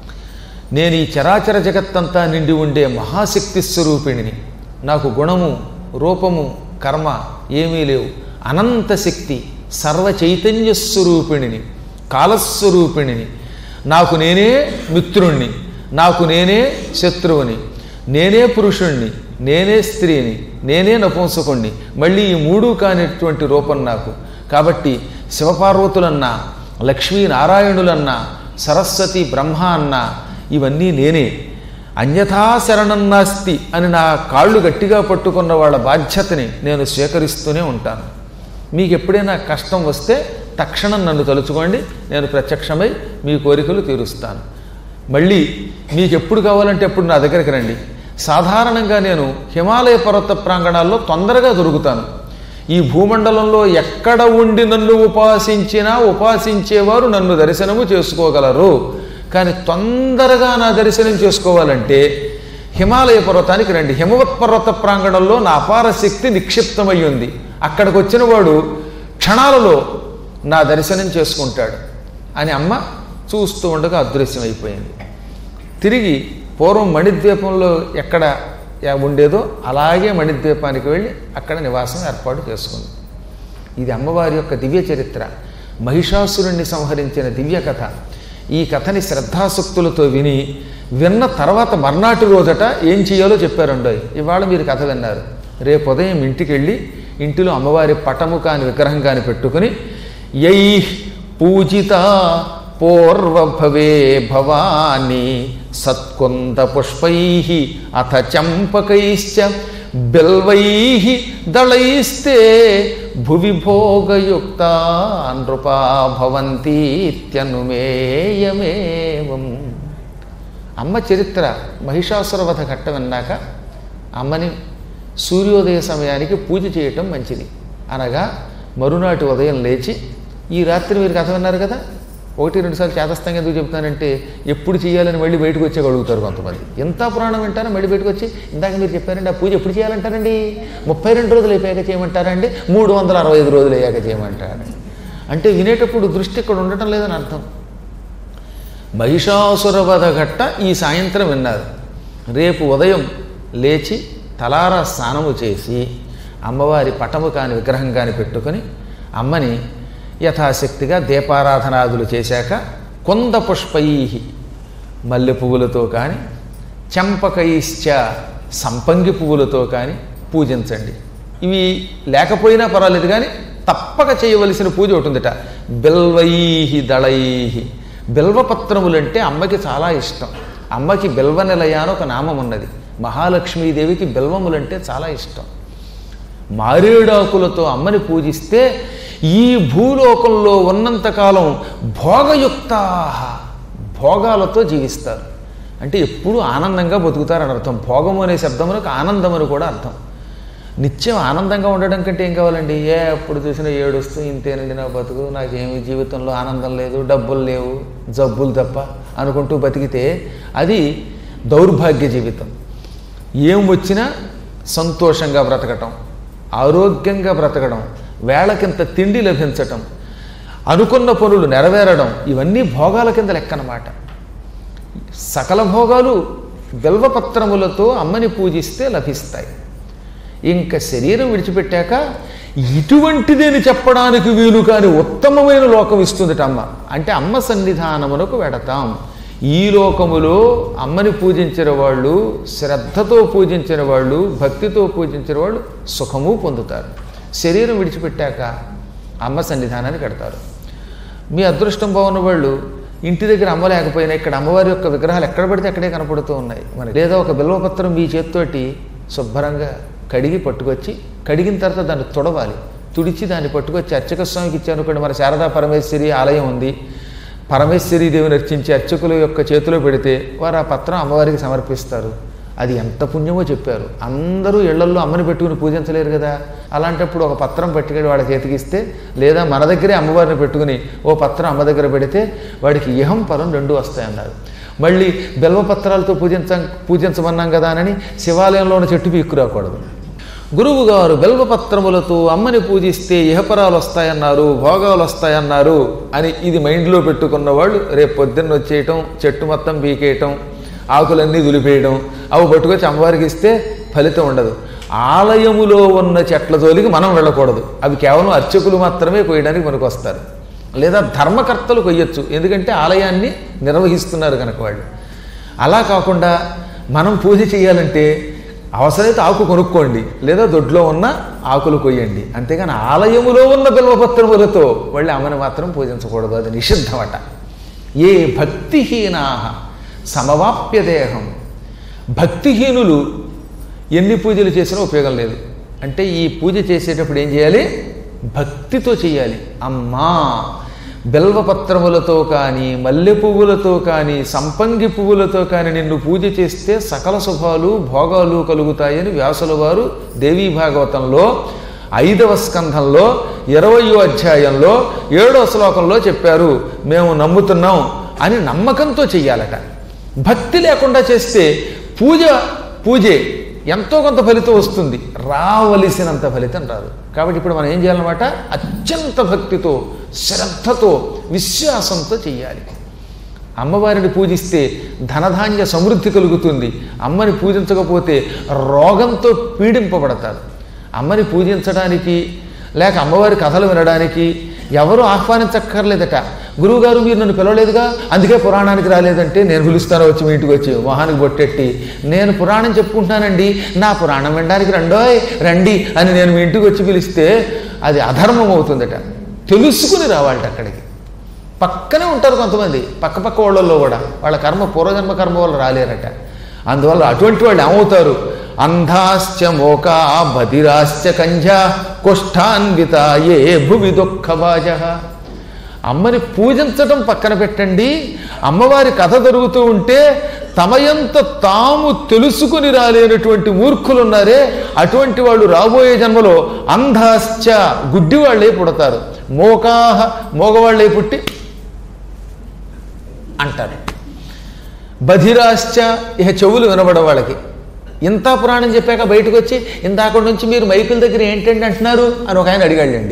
నేను ఈ చరాచర జగత్తంతా నిండి ఉండే మహాశక్తి స్వరూపిణిని నాకు గుణము రూపము కర్మ ఏమీ లేవు అనంత శక్తి సర్వ చైతన్య స్వరూపిణిని కాలస్వరూపిణిని నాకు నేనే మిత్రుణ్ణి నాకు నేనే శత్రువుని నేనే పురుషుణ్ణి నేనే స్త్రీని నేనే నపుంసకుణ్ణి మళ్ళీ ఈ మూడు కానిటువంటి రూపం నాకు కాబట్టి శివపార్వతులన్నా లక్ష్మీనారాయణులన్నా సరస్వతి బ్రహ్మ అన్నా ఇవన్నీ నేనే అన్యథా శరణం నాస్తి అని నా కాళ్ళు గట్టిగా పట్టుకున్న వాళ్ళ బాధ్యతని నేను స్వీకరిస్తూనే ఉంటాను మీకు ఎప్పుడైనా కష్టం వస్తే తక్షణం నన్ను తలుచుకోండి నేను ప్రత్యక్షమై మీ కోరికలు తీరుస్తాను మళ్ళీ మీకు ఎప్పుడు కావాలంటే ఎప్పుడు నా దగ్గరికి రండి సాధారణంగా నేను హిమాలయ పర్వత ప్రాంగణాల్లో తొందరగా దొరుకుతాను ఈ భూమండలంలో ఎక్కడ ఉండి నన్ను ఉపాసించినా ఉపాసించేవారు నన్ను దర్శనము చేసుకోగలరు కానీ తొందరగా నా దర్శనం చేసుకోవాలంటే హిమాలయ పర్వతానికి రండి హిమవత్ పర్వత ప్రాంగణంలో నా అపార శక్తి నిక్షిప్తమై ఉంది అక్కడికి వచ్చిన వాడు క్షణాలలో నా దర్శనం చేసుకుంటాడు అని అమ్మ చూస్తూ ఉండగా అదృశ్యమైపోయింది తిరిగి పూర్వం మణిద్వీపంలో ఎక్కడ యా- ఉండేదో అలాగే మణిద్వీపానికి వెళ్ళి అక్కడ నివాసం ఏర్పాటు చేసుకుంది ఇది అమ్మవారి యొక్క దివ్య చరిత్ర మహిషాసురుణ్ణి సంహరించిన దివ్య కథ ఈ కథని శ్రద్ధాసక్తులతో విని విన్న తర్వాత మర్నాటి రోజట ఏం చేయాలో చెప్పారండో ఇవాళ మీరు కథ విన్నారు రేపు ఉదయం ఇంటికి వెళ్ళి ఇంటిలో అమ్మవారి పటము కాని విగ్రహం కాని పెట్టుకుని యై పూజిత పూర్వభవే భవాని సత్కుంద పుష్పై అథ చంపకైశ్చ బిల్వై దళైస్తే భువి భోగయుక్త నృపా భవంతీత్యనుమేయమేవం అమ్మ చరిత్ర మహిషాసురవధ ఘట్ట విన్నాక అమ్మని సూర్యోదయ సమయానికి పూజ చేయటం మంచిది అనగా మరునాటి ఉదయం లేచి ఈ రాత్రి మీరు కథ విన్నారు కదా ఒకటి రెండు సార్లు చేతస్థంగా ఎందుకు చెప్తానంటే ఎప్పుడు చేయాలని మళ్ళీ బయటకు వచ్చి అడుగుతారు కొంతమంది ఎంత పురాణం వింటారో మళ్ళీ బయటకు వచ్చి ఇందాక మీరు చెప్పారండి ఆ పూజ ఎప్పుడు చేయాలంటారండి ముప్పై రెండు రోజులు అయిపోయాక చేయమంటారండి మూడు వందల అరవై ఐదు రోజులు అయ్యాక చేయమంటారు అంటే వినేటప్పుడు దృష్టి ఇక్కడ ఉండటం లేదని అర్థం మహిషాసురవధ ఘట్ట ఈ సాయంత్రం విన్నారు రేపు ఉదయం లేచి తలారా స్నానము చేసి అమ్మవారి పటము కాని విగ్రహం కాని పెట్టుకొని అమ్మని యథాశక్తిగా దీపారాధనాదులు చేశాక కొంద పుష్పై మల్లె పువ్వులతో కానీ చంపకైశ్చ సంపంగి పువ్వులతో కానీ పూజించండి ఇవి లేకపోయినా పర్వాలేదు కానీ తప్పక చేయవలసిన పూజ ఒకటి ఉందట బిల్వై దళై బిల్వపత్రములంటే అమ్మకి చాలా ఇష్టం అమ్మకి బిల్వ నిలయ అని ఒక నామం ఉన్నది మహాలక్ష్మీదేవికి బిల్వములంటే చాలా ఇష్టం మారేడాకులతో అమ్మని పూజిస్తే ఈ భూలోకంలో ఉన్నంతకాలం భోగయుక్త భోగాలతో జీవిస్తారు అంటే ఎప్పుడూ ఆనందంగా బతుకుతారని అర్థం భోగము అనే శబ్దమునకు ఆనందం అని కూడా అర్థం నిత్యం ఆనందంగా ఉండడం కంటే ఏం కావాలండి ఏ ఎప్పుడు చూసినా ఏడుస్తూ ఇంతేనండి నా బతుకు నాకేమి జీవితంలో ఆనందం లేదు డబ్బులు లేవు జబ్బులు తప్ప అనుకుంటూ బతికితే అది దౌర్భాగ్య జీవితం ఏం వచ్చినా సంతోషంగా బ్రతకటం ఆరోగ్యంగా బ్రతకడం వేళకింత తిండి లభించటం అనుకున్న పనులు నెరవేరడం ఇవన్నీ భోగాల కింద లెక్కనమాట సకల భోగాలు బిల్వపత్రములతో అమ్మని పూజిస్తే లభిస్తాయి ఇంకా శరీరం విడిచిపెట్టాక ఇటువంటిదేని చెప్పడానికి వీలు కాని ఉత్తమమైన లోకం ఇస్తుందట అమ్మ అంటే అమ్మ సన్నిధానమునకు వెడతాం ఈ లోకములో అమ్మని పూజించిన వాళ్ళు శ్రద్ధతో పూజించిన వాళ్ళు భక్తితో పూజించిన వాళ్ళు సుఖము పొందుతారు శరీరం విడిచిపెట్టాక అమ్మ సన్నిధానానికి కడతారు మీ అదృష్టం బాగున్న వాళ్ళు ఇంటి దగ్గర అమ్మ లేకపోయినా ఇక్కడ అమ్మవారి యొక్క విగ్రహాలు ఎక్కడ పడితే అక్కడే కనపడుతూ ఉన్నాయి మనకి లేదా ఒక బిల్వపత్రం మీ చేతితోటి శుభ్రంగా కడిగి పట్టుకొచ్చి కడిగిన తర్వాత దాన్ని తుడవాలి తుడిచి దాన్ని పట్టుకొచ్చి అర్చక స్వామికి ఇచ్చానుకోండి మన శారదా పరమేశ్వరి ఆలయం ఉంది పరమేశ్వరి దేవిని అర్చించి అర్చకుల యొక్క చేతిలో పెడితే వారు ఆ పత్రం అమ్మవారికి సమర్పిస్తారు అది ఎంత పుణ్యమో చెప్పారు అందరూ ఇళ్లల్లో అమ్మని పెట్టుకుని పూజించలేరు కదా అలాంటప్పుడు ఒక పత్రం పట్టుకెళ్ళి వాళ్ళ చేతికి ఇస్తే లేదా మన దగ్గరే అమ్మవారిని పెట్టుకుని ఓ పత్రం అమ్మ దగ్గర పెడితే వాడికి ఇహం పరం రెండు వస్తాయన్నారు మళ్ళీ బెల్వపత్రాలతో పూజించ పూజించమన్నాం కదా అని శివాలయంలో ఉన్న చెట్టు పీక్కురాకూడదు గురువు గారు బెల్వపత్రములతో అమ్మని పూజిస్తే ఇహపరాలు వస్తాయన్నారు భోగాలు వస్తాయన్నారు అని ఇది మైండ్లో పెట్టుకున్న వాళ్ళు రేపు పొద్దున్న వచ్చేయటం చెట్టు మొత్తం పీకేయటం ఆకులన్నీ దులిపేయడం అవి పట్టుకొచ్చి అమ్మవారికి ఇస్తే ఫలితం ఉండదు ఆలయములో ఉన్న చెట్ల జోలికి మనం వెళ్ళకూడదు అవి కేవలం అర్చకులు మాత్రమే కొయ్యడానికి మనకు వస్తారు లేదా ధర్మకర్తలు కొయ్యొచ్చు ఎందుకంటే ఆలయాన్ని నిర్వహిస్తున్నారు కనుక వాళ్ళు అలా కాకుండా మనం పూజ చేయాలంటే అవసరమైతే ఆకు కొనుక్కోండి లేదా దొడ్లో ఉన్న ఆకులు కొయ్యండి అంతేగాని ఆలయములో ఉన్న బిల్వపత్రములతో వాళ్ళు అమ్మని మాత్రం పూజించకూడదు అది నిషిద్ధమట ఏ భక్తిహీనా సమవాప్య దేహం భక్తిహీనులు ఎన్ని పూజలు చేసినా ఉపయోగం లేదు అంటే ఈ పూజ చేసేటప్పుడు ఏం చేయాలి భక్తితో చేయాలి అమ్మా బెల్వపత్రములతో కానీ మల్లె పువ్వులతో కానీ సంపంగి పువ్వులతో కానీ నిన్ను పూజ చేస్తే సకల శుభాలు భోగాలు కలుగుతాయని వ్యాసుల వారు దేవీ భాగవతంలో ఐదవ స్కంధంలో ఇరవయో అధ్యాయంలో ఏడో శ్లోకంలో చెప్పారు మేము నమ్ముతున్నాం అని నమ్మకంతో చెయ్యాలట భక్తి లేకుండా చేస్తే పూజ పూజే ఎంతో కొంత ఫలితం వస్తుంది రావలసినంత ఫలితం రాదు కాబట్టి ఇప్పుడు మనం ఏం చేయాలన్నమాట అత్యంత భక్తితో శ్రద్ధతో విశ్వాసంతో చెయ్యాలి అమ్మవారిని పూజిస్తే ధనధాన్య సమృద్ధి కలుగుతుంది అమ్మని పూజించకపోతే రోగంతో పీడింపబడతారు అమ్మని పూజించడానికి లేక అమ్మవారి కథలు వినడానికి ఎవరు ఆహ్వానించక్కర్లేదట గురువుగారు మీరు నన్ను పిలవలేదుగా అందుకే పురాణానికి రాలేదంటే నేను పిలుస్తాను వచ్చి మీ ఇంటికి వచ్చి మొహానికి బొట్టెట్టి నేను పురాణం చెప్పుకుంటున్నానండి నా పురాణం వినడానికి రండోయ్ రండి అని నేను మీ ఇంటికి వచ్చి పిలిస్తే అది అధర్మం అవుతుందట తెలుసుకుని రావాలట అక్కడికి పక్కనే ఉంటారు కొంతమంది పక్క పక్క వాళ్ళల్లో కూడా వాళ్ళ కర్మ పూర్వజన్మ కర్మ వాళ్ళు రాలేరట అందువల్ల అటువంటి వాళ్ళు ఏమవుతారు అంధాశ్చ మోకా బధిరాశ్చ కంజా కుష్ఠాన్విత ఏ భువి దుఃఖభాజ అమ్మని పూజించటం పక్కన పెట్టండి అమ్మవారి కథ జరుగుతూ ఉంటే తమయంత తాము తెలుసుకుని రాలేనటువంటి మూర్ఖులు ఉన్నారే అటువంటి వాళ్ళు రాబోయే జన్మలో అంధాశ్చ గుడ్డివాళ్లే పుడతారు మోకాహ మోగవాళ్లే పుట్టి అంటారు బధిరాశ్చ ఇక చెవులు వినబడ వాళ్ళకి ఇంత పురాణం చెప్పాక బయటకు వచ్చి ఇందాక నుంచి మీరు మైకుల దగ్గర ఏంటండి అంటున్నారు అని ఒక ఆయన అడిగాడండి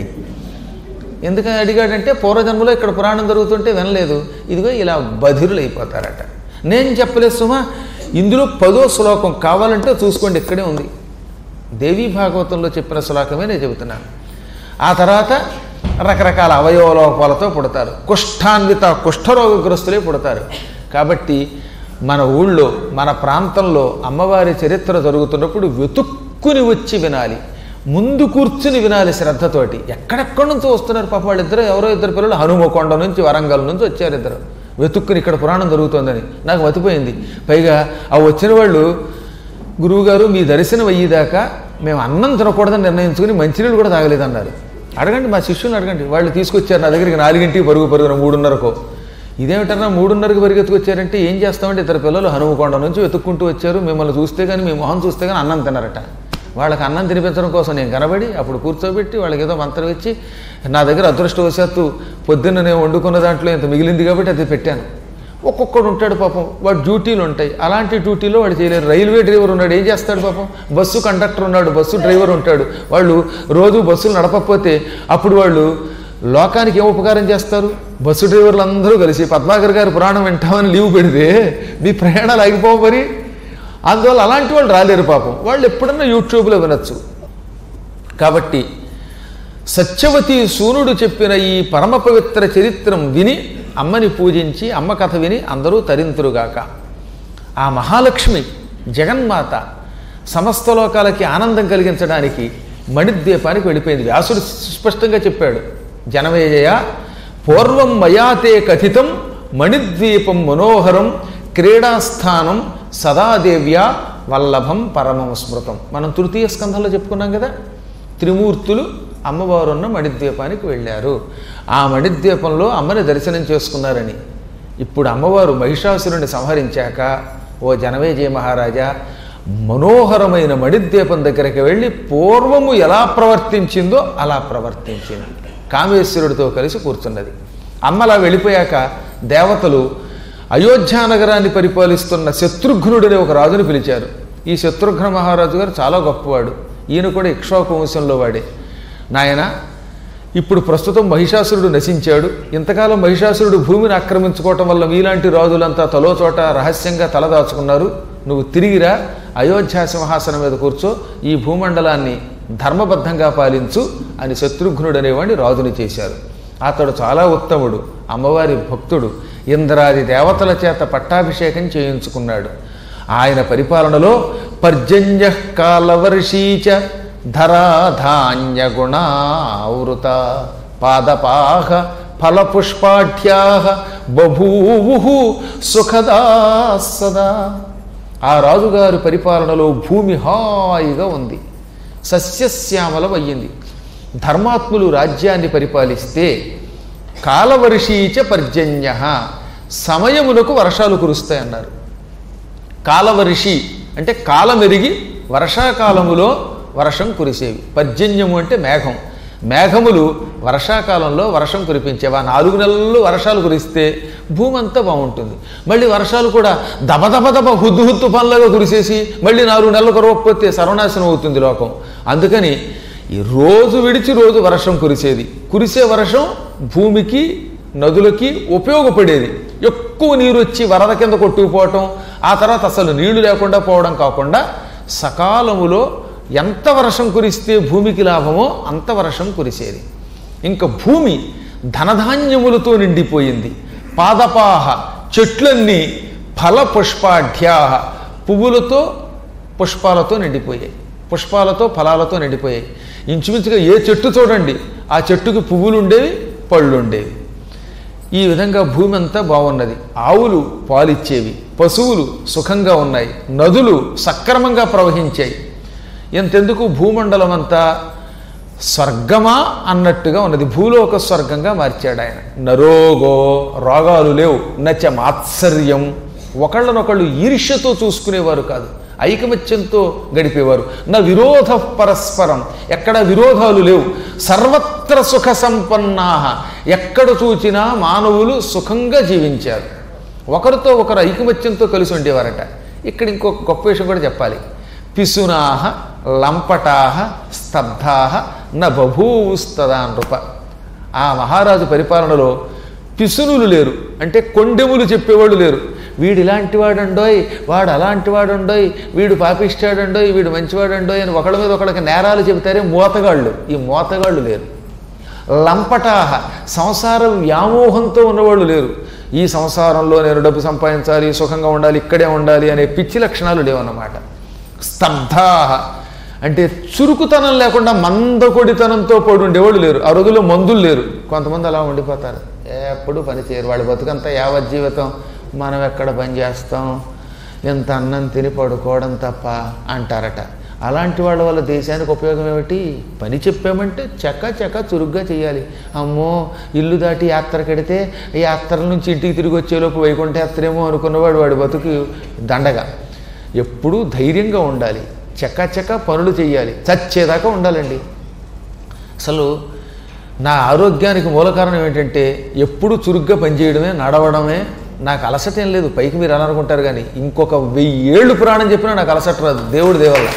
ఎందుకని అడిగాడంటే పూర్వజన్మలో ఇక్కడ పురాణం జరుగుతుంటే వినలేదు ఇదిగో ఇలా బధిరులు అయిపోతారట నేను చెప్పలేదు సుమా ఇందులో పదో శ్లోకం కావాలంటే చూసుకోండి ఇక్కడే ఉంది దేవీ భాగవతంలో చెప్పిన శ్లోకమే నేను చెబుతున్నాను ఆ తర్వాత రకరకాల అవయవ లోపాలతో పుడతారు కుష్ఠాన్విత కుష్ఠరోగగ్రస్తులే పుడతారు కాబట్టి మన ఊళ్ళో మన ప్రాంతంలో అమ్మవారి చరిత్ర జరుగుతున్నప్పుడు వెతుక్కుని వచ్చి వినాలి ముందు కూర్చుని వినాలి శ్రద్ధతోటి ఎక్కడెక్కడి నుంచో వస్తున్నారు పాప వాళ్ళిద్దరు ఎవరో ఇద్దరు పిల్లలు హనుమకొండ నుంచి వరంగల్ నుంచి వచ్చారు ఇద్దరు వెతుక్కుని ఇక్కడ పురాణం జరుగుతోందని నాకు మతిపోయింది పైగా ఆ వచ్చిన వాళ్ళు గురువుగారు మీ దర్శనం అయ్యేదాకా మేము అన్నం తినకూడదని నిర్ణయించుకుని మంచినీళ్ళు కూడా తాగలేదన్నారు అడగండి మా శిష్యుని అడగండి వాళ్ళు తీసుకొచ్చారు నా దగ్గరికి నాలుగింటికి పరుగు పరుగున మూడున్నరకు ఇదేమిటన్నా మూడున్నరకు పరిగెత్తుకొచ్చారంటే ఏం చేస్తామంటే ఇద్దరు పిల్లలు హనుమకొండ నుంచి వెతుక్కుంటూ వచ్చారు మిమ్మల్ని చూస్తే కానీ మీ మొహం చూస్తే కానీ అన్నం తినరట వాళ్ళకి అన్నం తినిపించడం కోసం నేను కనబడి అప్పుడు కూర్చోబెట్టి వాళ్ళకి ఏదో మంత్రం ఇచ్చి నా దగ్గర అదృష్టవశాత్తు పొద్దున్న నేను వండుకున్న దాంట్లో ఇంత మిగిలింది కాబట్టి అది పెట్టాను ఒక్కొక్కడు ఉంటాడు పాపం వాడు డ్యూటీలు ఉంటాయి అలాంటి డ్యూటీలో వాడు చేయలేరు రైల్వే డ్రైవర్ ఉన్నాడు ఏం చేస్తాడు పాపం బస్సు కండక్టర్ ఉన్నాడు బస్సు డ్రైవర్ ఉంటాడు వాళ్ళు రోజు బస్సులు నడపకపోతే అప్పుడు వాళ్ళు లోకానికి ఏం ఉపకారం చేస్తారు బస్సు డ్రైవర్లు అందరూ కలిసి పద్మాకర్ గారి పురాణం వింటామని లీవ్ పెడితే మీ ప్రయాణాలు ఆగిపోవు మరి అందువల్ల అలాంటి వాళ్ళు రాలేరు పాపం వాళ్ళు ఎప్పుడన్నా యూట్యూబ్లో వినొచ్చు కాబట్టి సత్యవతి సూనుడు చెప్పిన ఈ పరమ పవిత్ర చరిత్రం విని అమ్మని పూజించి అమ్మ కథ విని అందరూ తరింతురుగాక ఆ మహాలక్ష్మి జగన్మాత సమస్త లోకాలకి ఆనందం కలిగించడానికి మణిద్వీపానికి వెళ్ళిపోయింది వ్యాసుడు స్పష్టంగా చెప్పాడు జనమేజయ పూర్వం మయాతే కథితం మణిద్వీపం మనోహరం క్రీడాస్థానం సదాదేవ్య వల్లభం పరమం స్మృతం మనం తృతీయ స్కంధంలో చెప్పుకున్నాం కదా త్రిమూర్తులు అమ్మవారు ఉన్న మణిద్వీపానికి వెళ్ళారు ఆ మణిద్వీపంలో అమ్మని దర్శనం చేసుకున్నారని ఇప్పుడు అమ్మవారు మహిషాసురుని సంహరించాక ఓ జనమేజయ మహారాజా మనోహరమైన మణిద్వీపం దగ్గరికి వెళ్ళి పూర్వము ఎలా ప్రవర్తించిందో అలా ప్రవర్తించింది కామేశ్వరుడితో కలిసి కూర్చున్నది అమ్మలా వెళ్ళిపోయాక దేవతలు అయోధ్యానగరాన్ని పరిపాలిస్తున్న శత్రుఘ్నుడనే ఒక రాజుని పిలిచారు ఈ శత్రుఘ్న మహారాజు గారు చాలా గొప్పవాడు ఈయన కూడా ఇక్ష్వాకు వంశంలో వాడే నాయన ఇప్పుడు ప్రస్తుతం మహిషాసురుడు నశించాడు ఇంతకాలం మహిషాసురుడు భూమిని ఆక్రమించుకోవటం వల్ల మీలాంటి రాజులంతా తలో చోట రహస్యంగా తలదాచుకున్నారు నువ్వు తిరిగిరా అయోధ్య సింహాసనం మీద కూర్చో ఈ భూమండలాన్ని ధర్మబద్ధంగా పాలించు అని శత్రుఘ్నుడు అనేవాడిని రాజుని చేశారు అతడు చాలా ఉత్తముడు అమ్మవారి భక్తుడు ఇంద్రాది దేవతల చేత పట్టాభిషేకం చేయించుకున్నాడు ఆయన పరిపాలనలో పర్జన్య కాలవర్షీచ ధరాధాన్య గుణావృత పాదపాహ ఫలపుష్పాఢ్యా బభూవు సుఖదా సదా ఆ రాజుగారి పరిపాలనలో భూమి హాయిగా ఉంది సస్యశ్యామలం అయ్యింది ధర్మాత్ములు రాజ్యాన్ని పరిపాలిస్తే కాలవర్షీచ పర్జన్య సమయమునకు వర్షాలు కురుస్తాయన్నారు కాలవర్షి అంటే కాలమెరిగి వర్షాకాలములో వర్షం కురిసేవి పర్జన్యము అంటే మేఘం మేఘములు వర్షాకాలంలో వర్షం కురిపించేవి ఆ నాలుగు నెలల్లో వర్షాలు కురిస్తే భూమి అంతా బాగుంటుంది మళ్ళీ వర్షాలు కూడా దబ దబ దబ హుద్దు హుద్దు పనులుగా కురిసేసి మళ్ళీ నాలుగు నెలలు కురవకపోతే సర్వనాశనం అవుతుంది లోకం అందుకని ఈ రోజు విడిచి రోజు వర్షం కురిసేది కురిసే వర్షం భూమికి నదులకి ఉపయోగపడేది ఎక్కువ నీరు వచ్చి వరద కింద కొట్టుకుపోవటం ఆ తర్వాత అసలు నీళ్లు లేకుండా పోవడం కాకుండా సకాలములో ఎంత వర్షం కురిస్తే భూమికి లాభమో అంత వర్షం కురిసేది ఇంకా భూమి ధనధాన్యములతో నిండిపోయింది పాదపాహ చెట్లన్నీ ఫల పుష్పాఢ్యాహ పువ్వులతో పుష్పాలతో నిండిపోయాయి పుష్పాలతో ఫలాలతో నిండిపోయాయి ఇంచుమించుగా ఏ చెట్టు చూడండి ఆ చెట్టుకి పువ్వులు ఉండేవి పళ్ళు ఉండేవి ఈ విధంగా భూమి అంతా బాగున్నది ఆవులు పాలిచ్చేవి పశువులు సుఖంగా ఉన్నాయి నదులు సక్రమంగా ప్రవహించాయి ఎంతెందుకు భూమండలం అంతా స్వర్గమా అన్నట్టుగా ఉన్నది భూలోక స్వర్గంగా మార్చాడు ఆయన నరోగో రోగాలు లేవు నచ మాత్సర్యం ఒకళ్ళనొకళ్ళు ఈర్ష్యతో చూసుకునేవారు కాదు ఐకమత్యంతో గడిపేవారు నా విరోధ పరస్పరం ఎక్కడ విరోధాలు లేవు సర్వత్ర సుఖ సంపన్నా ఎక్కడ చూచినా మానవులు సుఖంగా జీవించారు ఒకరితో ఒకరు ఐకమత్యంతో కలిసి ఉండేవారట ఇక్కడ ఇంకొక గొప్ప విషయం కూడా చెప్పాలి పిసునాహ లంపటాహ స్తబ్ధాహ న బభూవుస్తదా నృప ఆ మహారాజు పరిపాలనలో పిసునులు లేరు అంటే కొండెములు చెప్పేవాళ్ళు లేరు వీడు ఇలాంటి వాడండోయ్ వాడు అలాంటి వాడుండోయ్ వీడు పాపిస్తాడండోయ్ వీడు మంచివాడండోయ్ అని ఒకళ్ళ మీద ఒకళ్ళకి నేరాలు చెబుతారే మోతగాళ్ళు ఈ మోతగాళ్ళు లేరు లంపటాహ సంసార వ్యామోహంతో ఉన్నవాళ్ళు లేరు ఈ సంసారంలో నేను డబ్బు సంపాదించాలి సుఖంగా ఉండాలి ఇక్కడే ఉండాలి అనే పిచ్చి లక్షణాలు లేవన్నమాట స్తబ్ధాహ అంటే చురుకుతనం లేకుండా మందకొడితనంతో పడి ఉండేవాళ్ళు లేరు ఆ రోజుల్లో మందులు లేరు కొంతమంది అలా ఉండిపోతారు ఎప్పుడు పని చేయరు వాళ్ళ బతుకంతా యావత్ జీవితం మనం ఎక్కడ పని చేస్తాం ఎంత అన్నం తిని పడుకోవడం తప్ప అంటారట అలాంటి వాళ్ళ వల్ల దేశానికి ఉపయోగం ఏమిటి పని చెప్పామంటే చక్క చక్క చురుగ్గా చేయాలి అమ్మో ఇల్లు దాటి యాత్ర కడితే ఈ యాత్ర నుంచి ఇంటికి తిరిగి వచ్చేలోపు వైకుంఠ యాత్రేమో అనుకున్నవాడు వాడి బతుకు దండగా ఎప్పుడూ ధైర్యంగా ఉండాలి చక్క చక్క పనులు చేయాలి చచ్చేదాకా ఉండాలండి అసలు నా ఆరోగ్యానికి మూల కారణం ఏంటంటే ఎప్పుడు చురుగ్గా పనిచేయడమే నడవడమే నాకు అలసట ఏం లేదు పైకి మీరు అలా అనుకుంటారు కానీ ఇంకొక వెయ్యి ఏళ్ళు పురాణం చెప్పినా నాకు అలసట రాదు దేవుడి దేవల్ల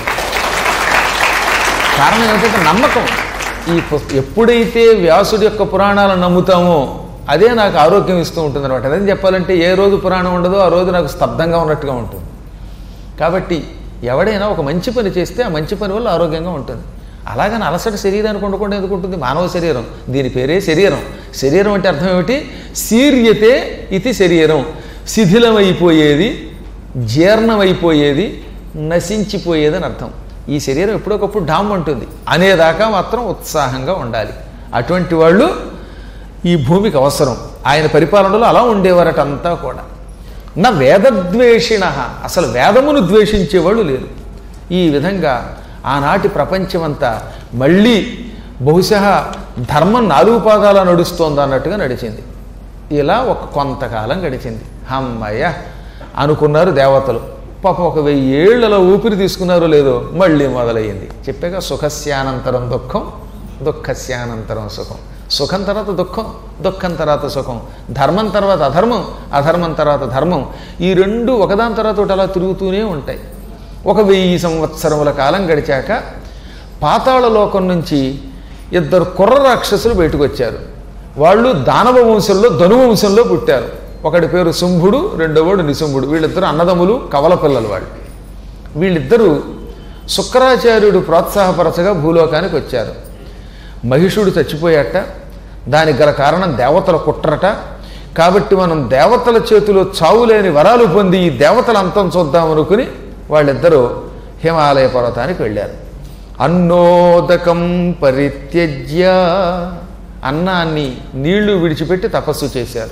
కారణం ఏంటంటే నమ్మకం ఈ పు- ఎప్పుడైతే వ్యాసుడి యొక్క పురాణాలను నమ్ముతామో అదే నాకు ఆరోగ్యం ఇస్తూ ఉంటుంది అనమాట అదేం చెప్పాలంటే ఏ రోజు పురాణం ఉండదో ఆ రోజు నాకు స్తబ్దంగా ఉన్నట్టుగా ఉంటుంది కాబట్టి ఎవడైనా ఒక మంచి పని చేస్తే ఆ మంచి పని వల్ల ఆరోగ్యంగా ఉంటుంది అలాగని అలసట శరీరానికి ఉండకుండా ఎందుకు ఉంటుంది మానవ శరీరం దీని పేరే శరీరం శరీరం అంటే అర్థం ఏమిటి శీర్యతే ఇది శరీరం శిథిలమైపోయేది జీర్ణమైపోయేది నశించిపోయేది అని అర్థం ఈ శరీరం ఎప్పుడొకప్పుడు డామ్ ఉంటుంది అనేదాకా మాత్రం ఉత్సాహంగా ఉండాలి అటువంటి వాళ్ళు ఈ భూమికి అవసరం ఆయన పరిపాలనలో అలా ఉండేవారట అంతా కూడా నా వేదద్వేషిణ అసలు వేదమును ద్వేషించేవాళ్ళు లేరు ఈ విధంగా ఆనాటి ప్రపంచమంతా మళ్ళీ బహుశా ధర్మం నాలుగు పాదాల నడుస్తోంది అన్నట్టుగా నడిచింది ఇలా ఒక కొంతకాలం గడిచింది అమ్మయ్య అనుకున్నారు దేవతలు పాపం ఒక వెయ్యి ఏళ్లలో ఊపిరి తీసుకున్నారో లేదో మళ్ళీ మొదలయ్యింది చెప్పాక సుఖస్యానంతరం దుఃఖం దుఃఖస్యానంతరం సుఖం సుఖం తర్వాత దుఃఖం దుఃఖం తర్వాత సుఖం ధర్మం తర్వాత అధర్మం అధర్మం తర్వాత ధర్మం ఈ రెండు ఒకదాని తర్వాత ఒకటి అలా తిరుగుతూనే ఉంటాయి ఒక వెయ్యి సంవత్సరముల కాలం గడిచాక పాతాళ లోకం నుంచి ఇద్దరు కుర్ర రాక్షసులు బయటకు వచ్చారు వాళ్ళు దానవ వంశంలో ధను వంశంలో పుట్టారు ఒకడి పేరు శుంభుడు రెండోవాడు నిశుంభుడు వీళ్ళిద్దరు అన్నదమ్ములు కవల పిల్లలు వాళ్ళు వీళ్ళిద్దరూ శుక్రాచార్యుడు ప్రోత్సాహపరచగా భూలోకానికి వచ్చారు మహిషుడు చచ్చిపోయాట దానికి గల కారణం దేవతల కుట్రట కాబట్టి మనం దేవతల చేతిలో చావులేని వరాలు పొంది ఈ దేవతల అంతం చూద్దామనుకుని వాళ్ళిద్దరూ హిమాలయ పర్వతానికి వెళ్ళారు అన్నోదకం పరిత్యజ్య అన్నాన్ని నీళ్లు విడిచిపెట్టి తపస్సు చేశారు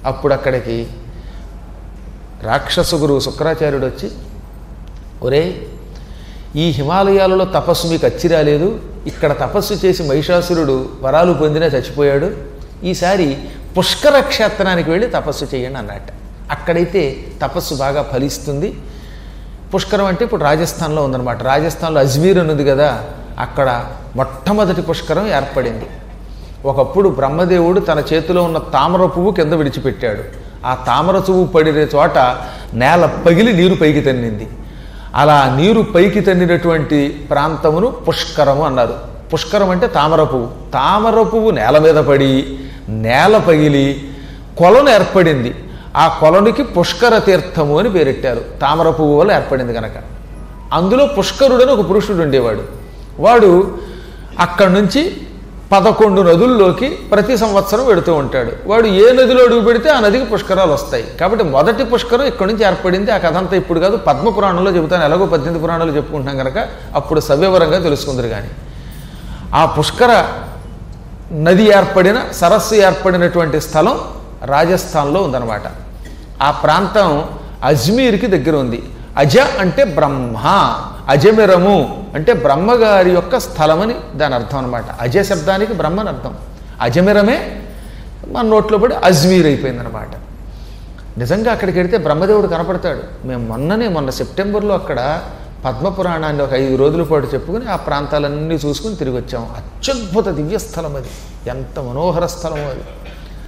అప్పుడు అక్కడికి రాక్షస గురువు శుక్రాచార్యుడు వచ్చి ఒరే ఈ హిమాలయాలలో తపస్సు మీకు అచ్చి రాలేదు ఇక్కడ తపస్సు చేసి మహిషాసురుడు వరాలు పొందినా చచ్చిపోయాడు ఈసారి పుష్కర క్షేత్రానికి వెళ్ళి తపస్సు చేయండి అన్నట్ట అక్కడైతే తపస్సు బాగా ఫలిస్తుంది పుష్కరం అంటే ఇప్పుడు రాజస్థాన్లో ఉందన్నమాట రాజస్థాన్లో అజ్మీర్ అని ఉంది కదా అక్కడ మొట్టమొదటి పుష్కరం ఏర్పడింది ఒకప్పుడు బ్రహ్మదేవుడు తన చేతిలో ఉన్న తామర పువ్వు కింద విడిచిపెట్టాడు ఆ తామర పువ్వు పడిన చోట నేల పగిలి నీరు పైకి తన్నింది అలా నీరు పైకి తన్నినటువంటి ప్రాంతమును పుష్కరము అన్నారు పుష్కరం అంటే తామర పువ్వు తామర పువ్వు నేల మీద పడి నేల పగిలి కొలను ఏర్పడింది ఆ కొలనుకి పుష్కర తీర్థము అని పేరెట్టారు తామర పువ్వు వల్ల ఏర్పడింది కనుక అందులో పుష్కరుడని ఒక పురుషుడు ఉండేవాడు వాడు అక్కడి నుంచి పదకొండు నదుల్లోకి ప్రతి సంవత్సరం వెడుతూ ఉంటాడు వాడు ఏ నదిలో అడుగు పెడితే ఆ నదికి పుష్కరాలు వస్తాయి కాబట్టి మొదటి పుష్కరం ఇక్కడి నుంచి ఏర్పడింది ఆ కథ అంతా ఇప్పుడు కాదు పద్మ పురాణంలో చెబుతాను ఎలాగో పద్దెనిమిది పురాణాలు చెప్పుకుంటున్నాం కనుక అప్పుడు సవివరంగా తెలుసుకుందరు కానీ ఆ పుష్కర నది ఏర్పడిన సరస్సు ఏర్పడినటువంటి స్థలం రాజస్థాన్లో ఉందన్నమాట ఆ ప్రాంతం అజ్మీర్కి దగ్గర ఉంది అజ అంటే బ్రహ్మ అజమిరము అంటే బ్రహ్మగారి యొక్క స్థలమని దాని అర్థం అనమాట అజ శబ్దానికి బ్రహ్మని అర్థం అజమిరమే మన నోట్లో పడి అజ్మీర్ అయిపోయిందనమాట నిజంగా అక్కడికి వెడితే బ్రహ్మదేవుడు కనపడతాడు మేము మొన్ననే మొన్న సెప్టెంబర్లో అక్కడ పద్మపురాణాన్ని ఒక ఐదు రోజుల పాటు చెప్పుకుని ఆ ప్రాంతాలన్నీ చూసుకుని తిరిగి వచ్చాం అత్యద్భుత దివ్య స్థలం అది ఎంత మనోహర స్థలం అది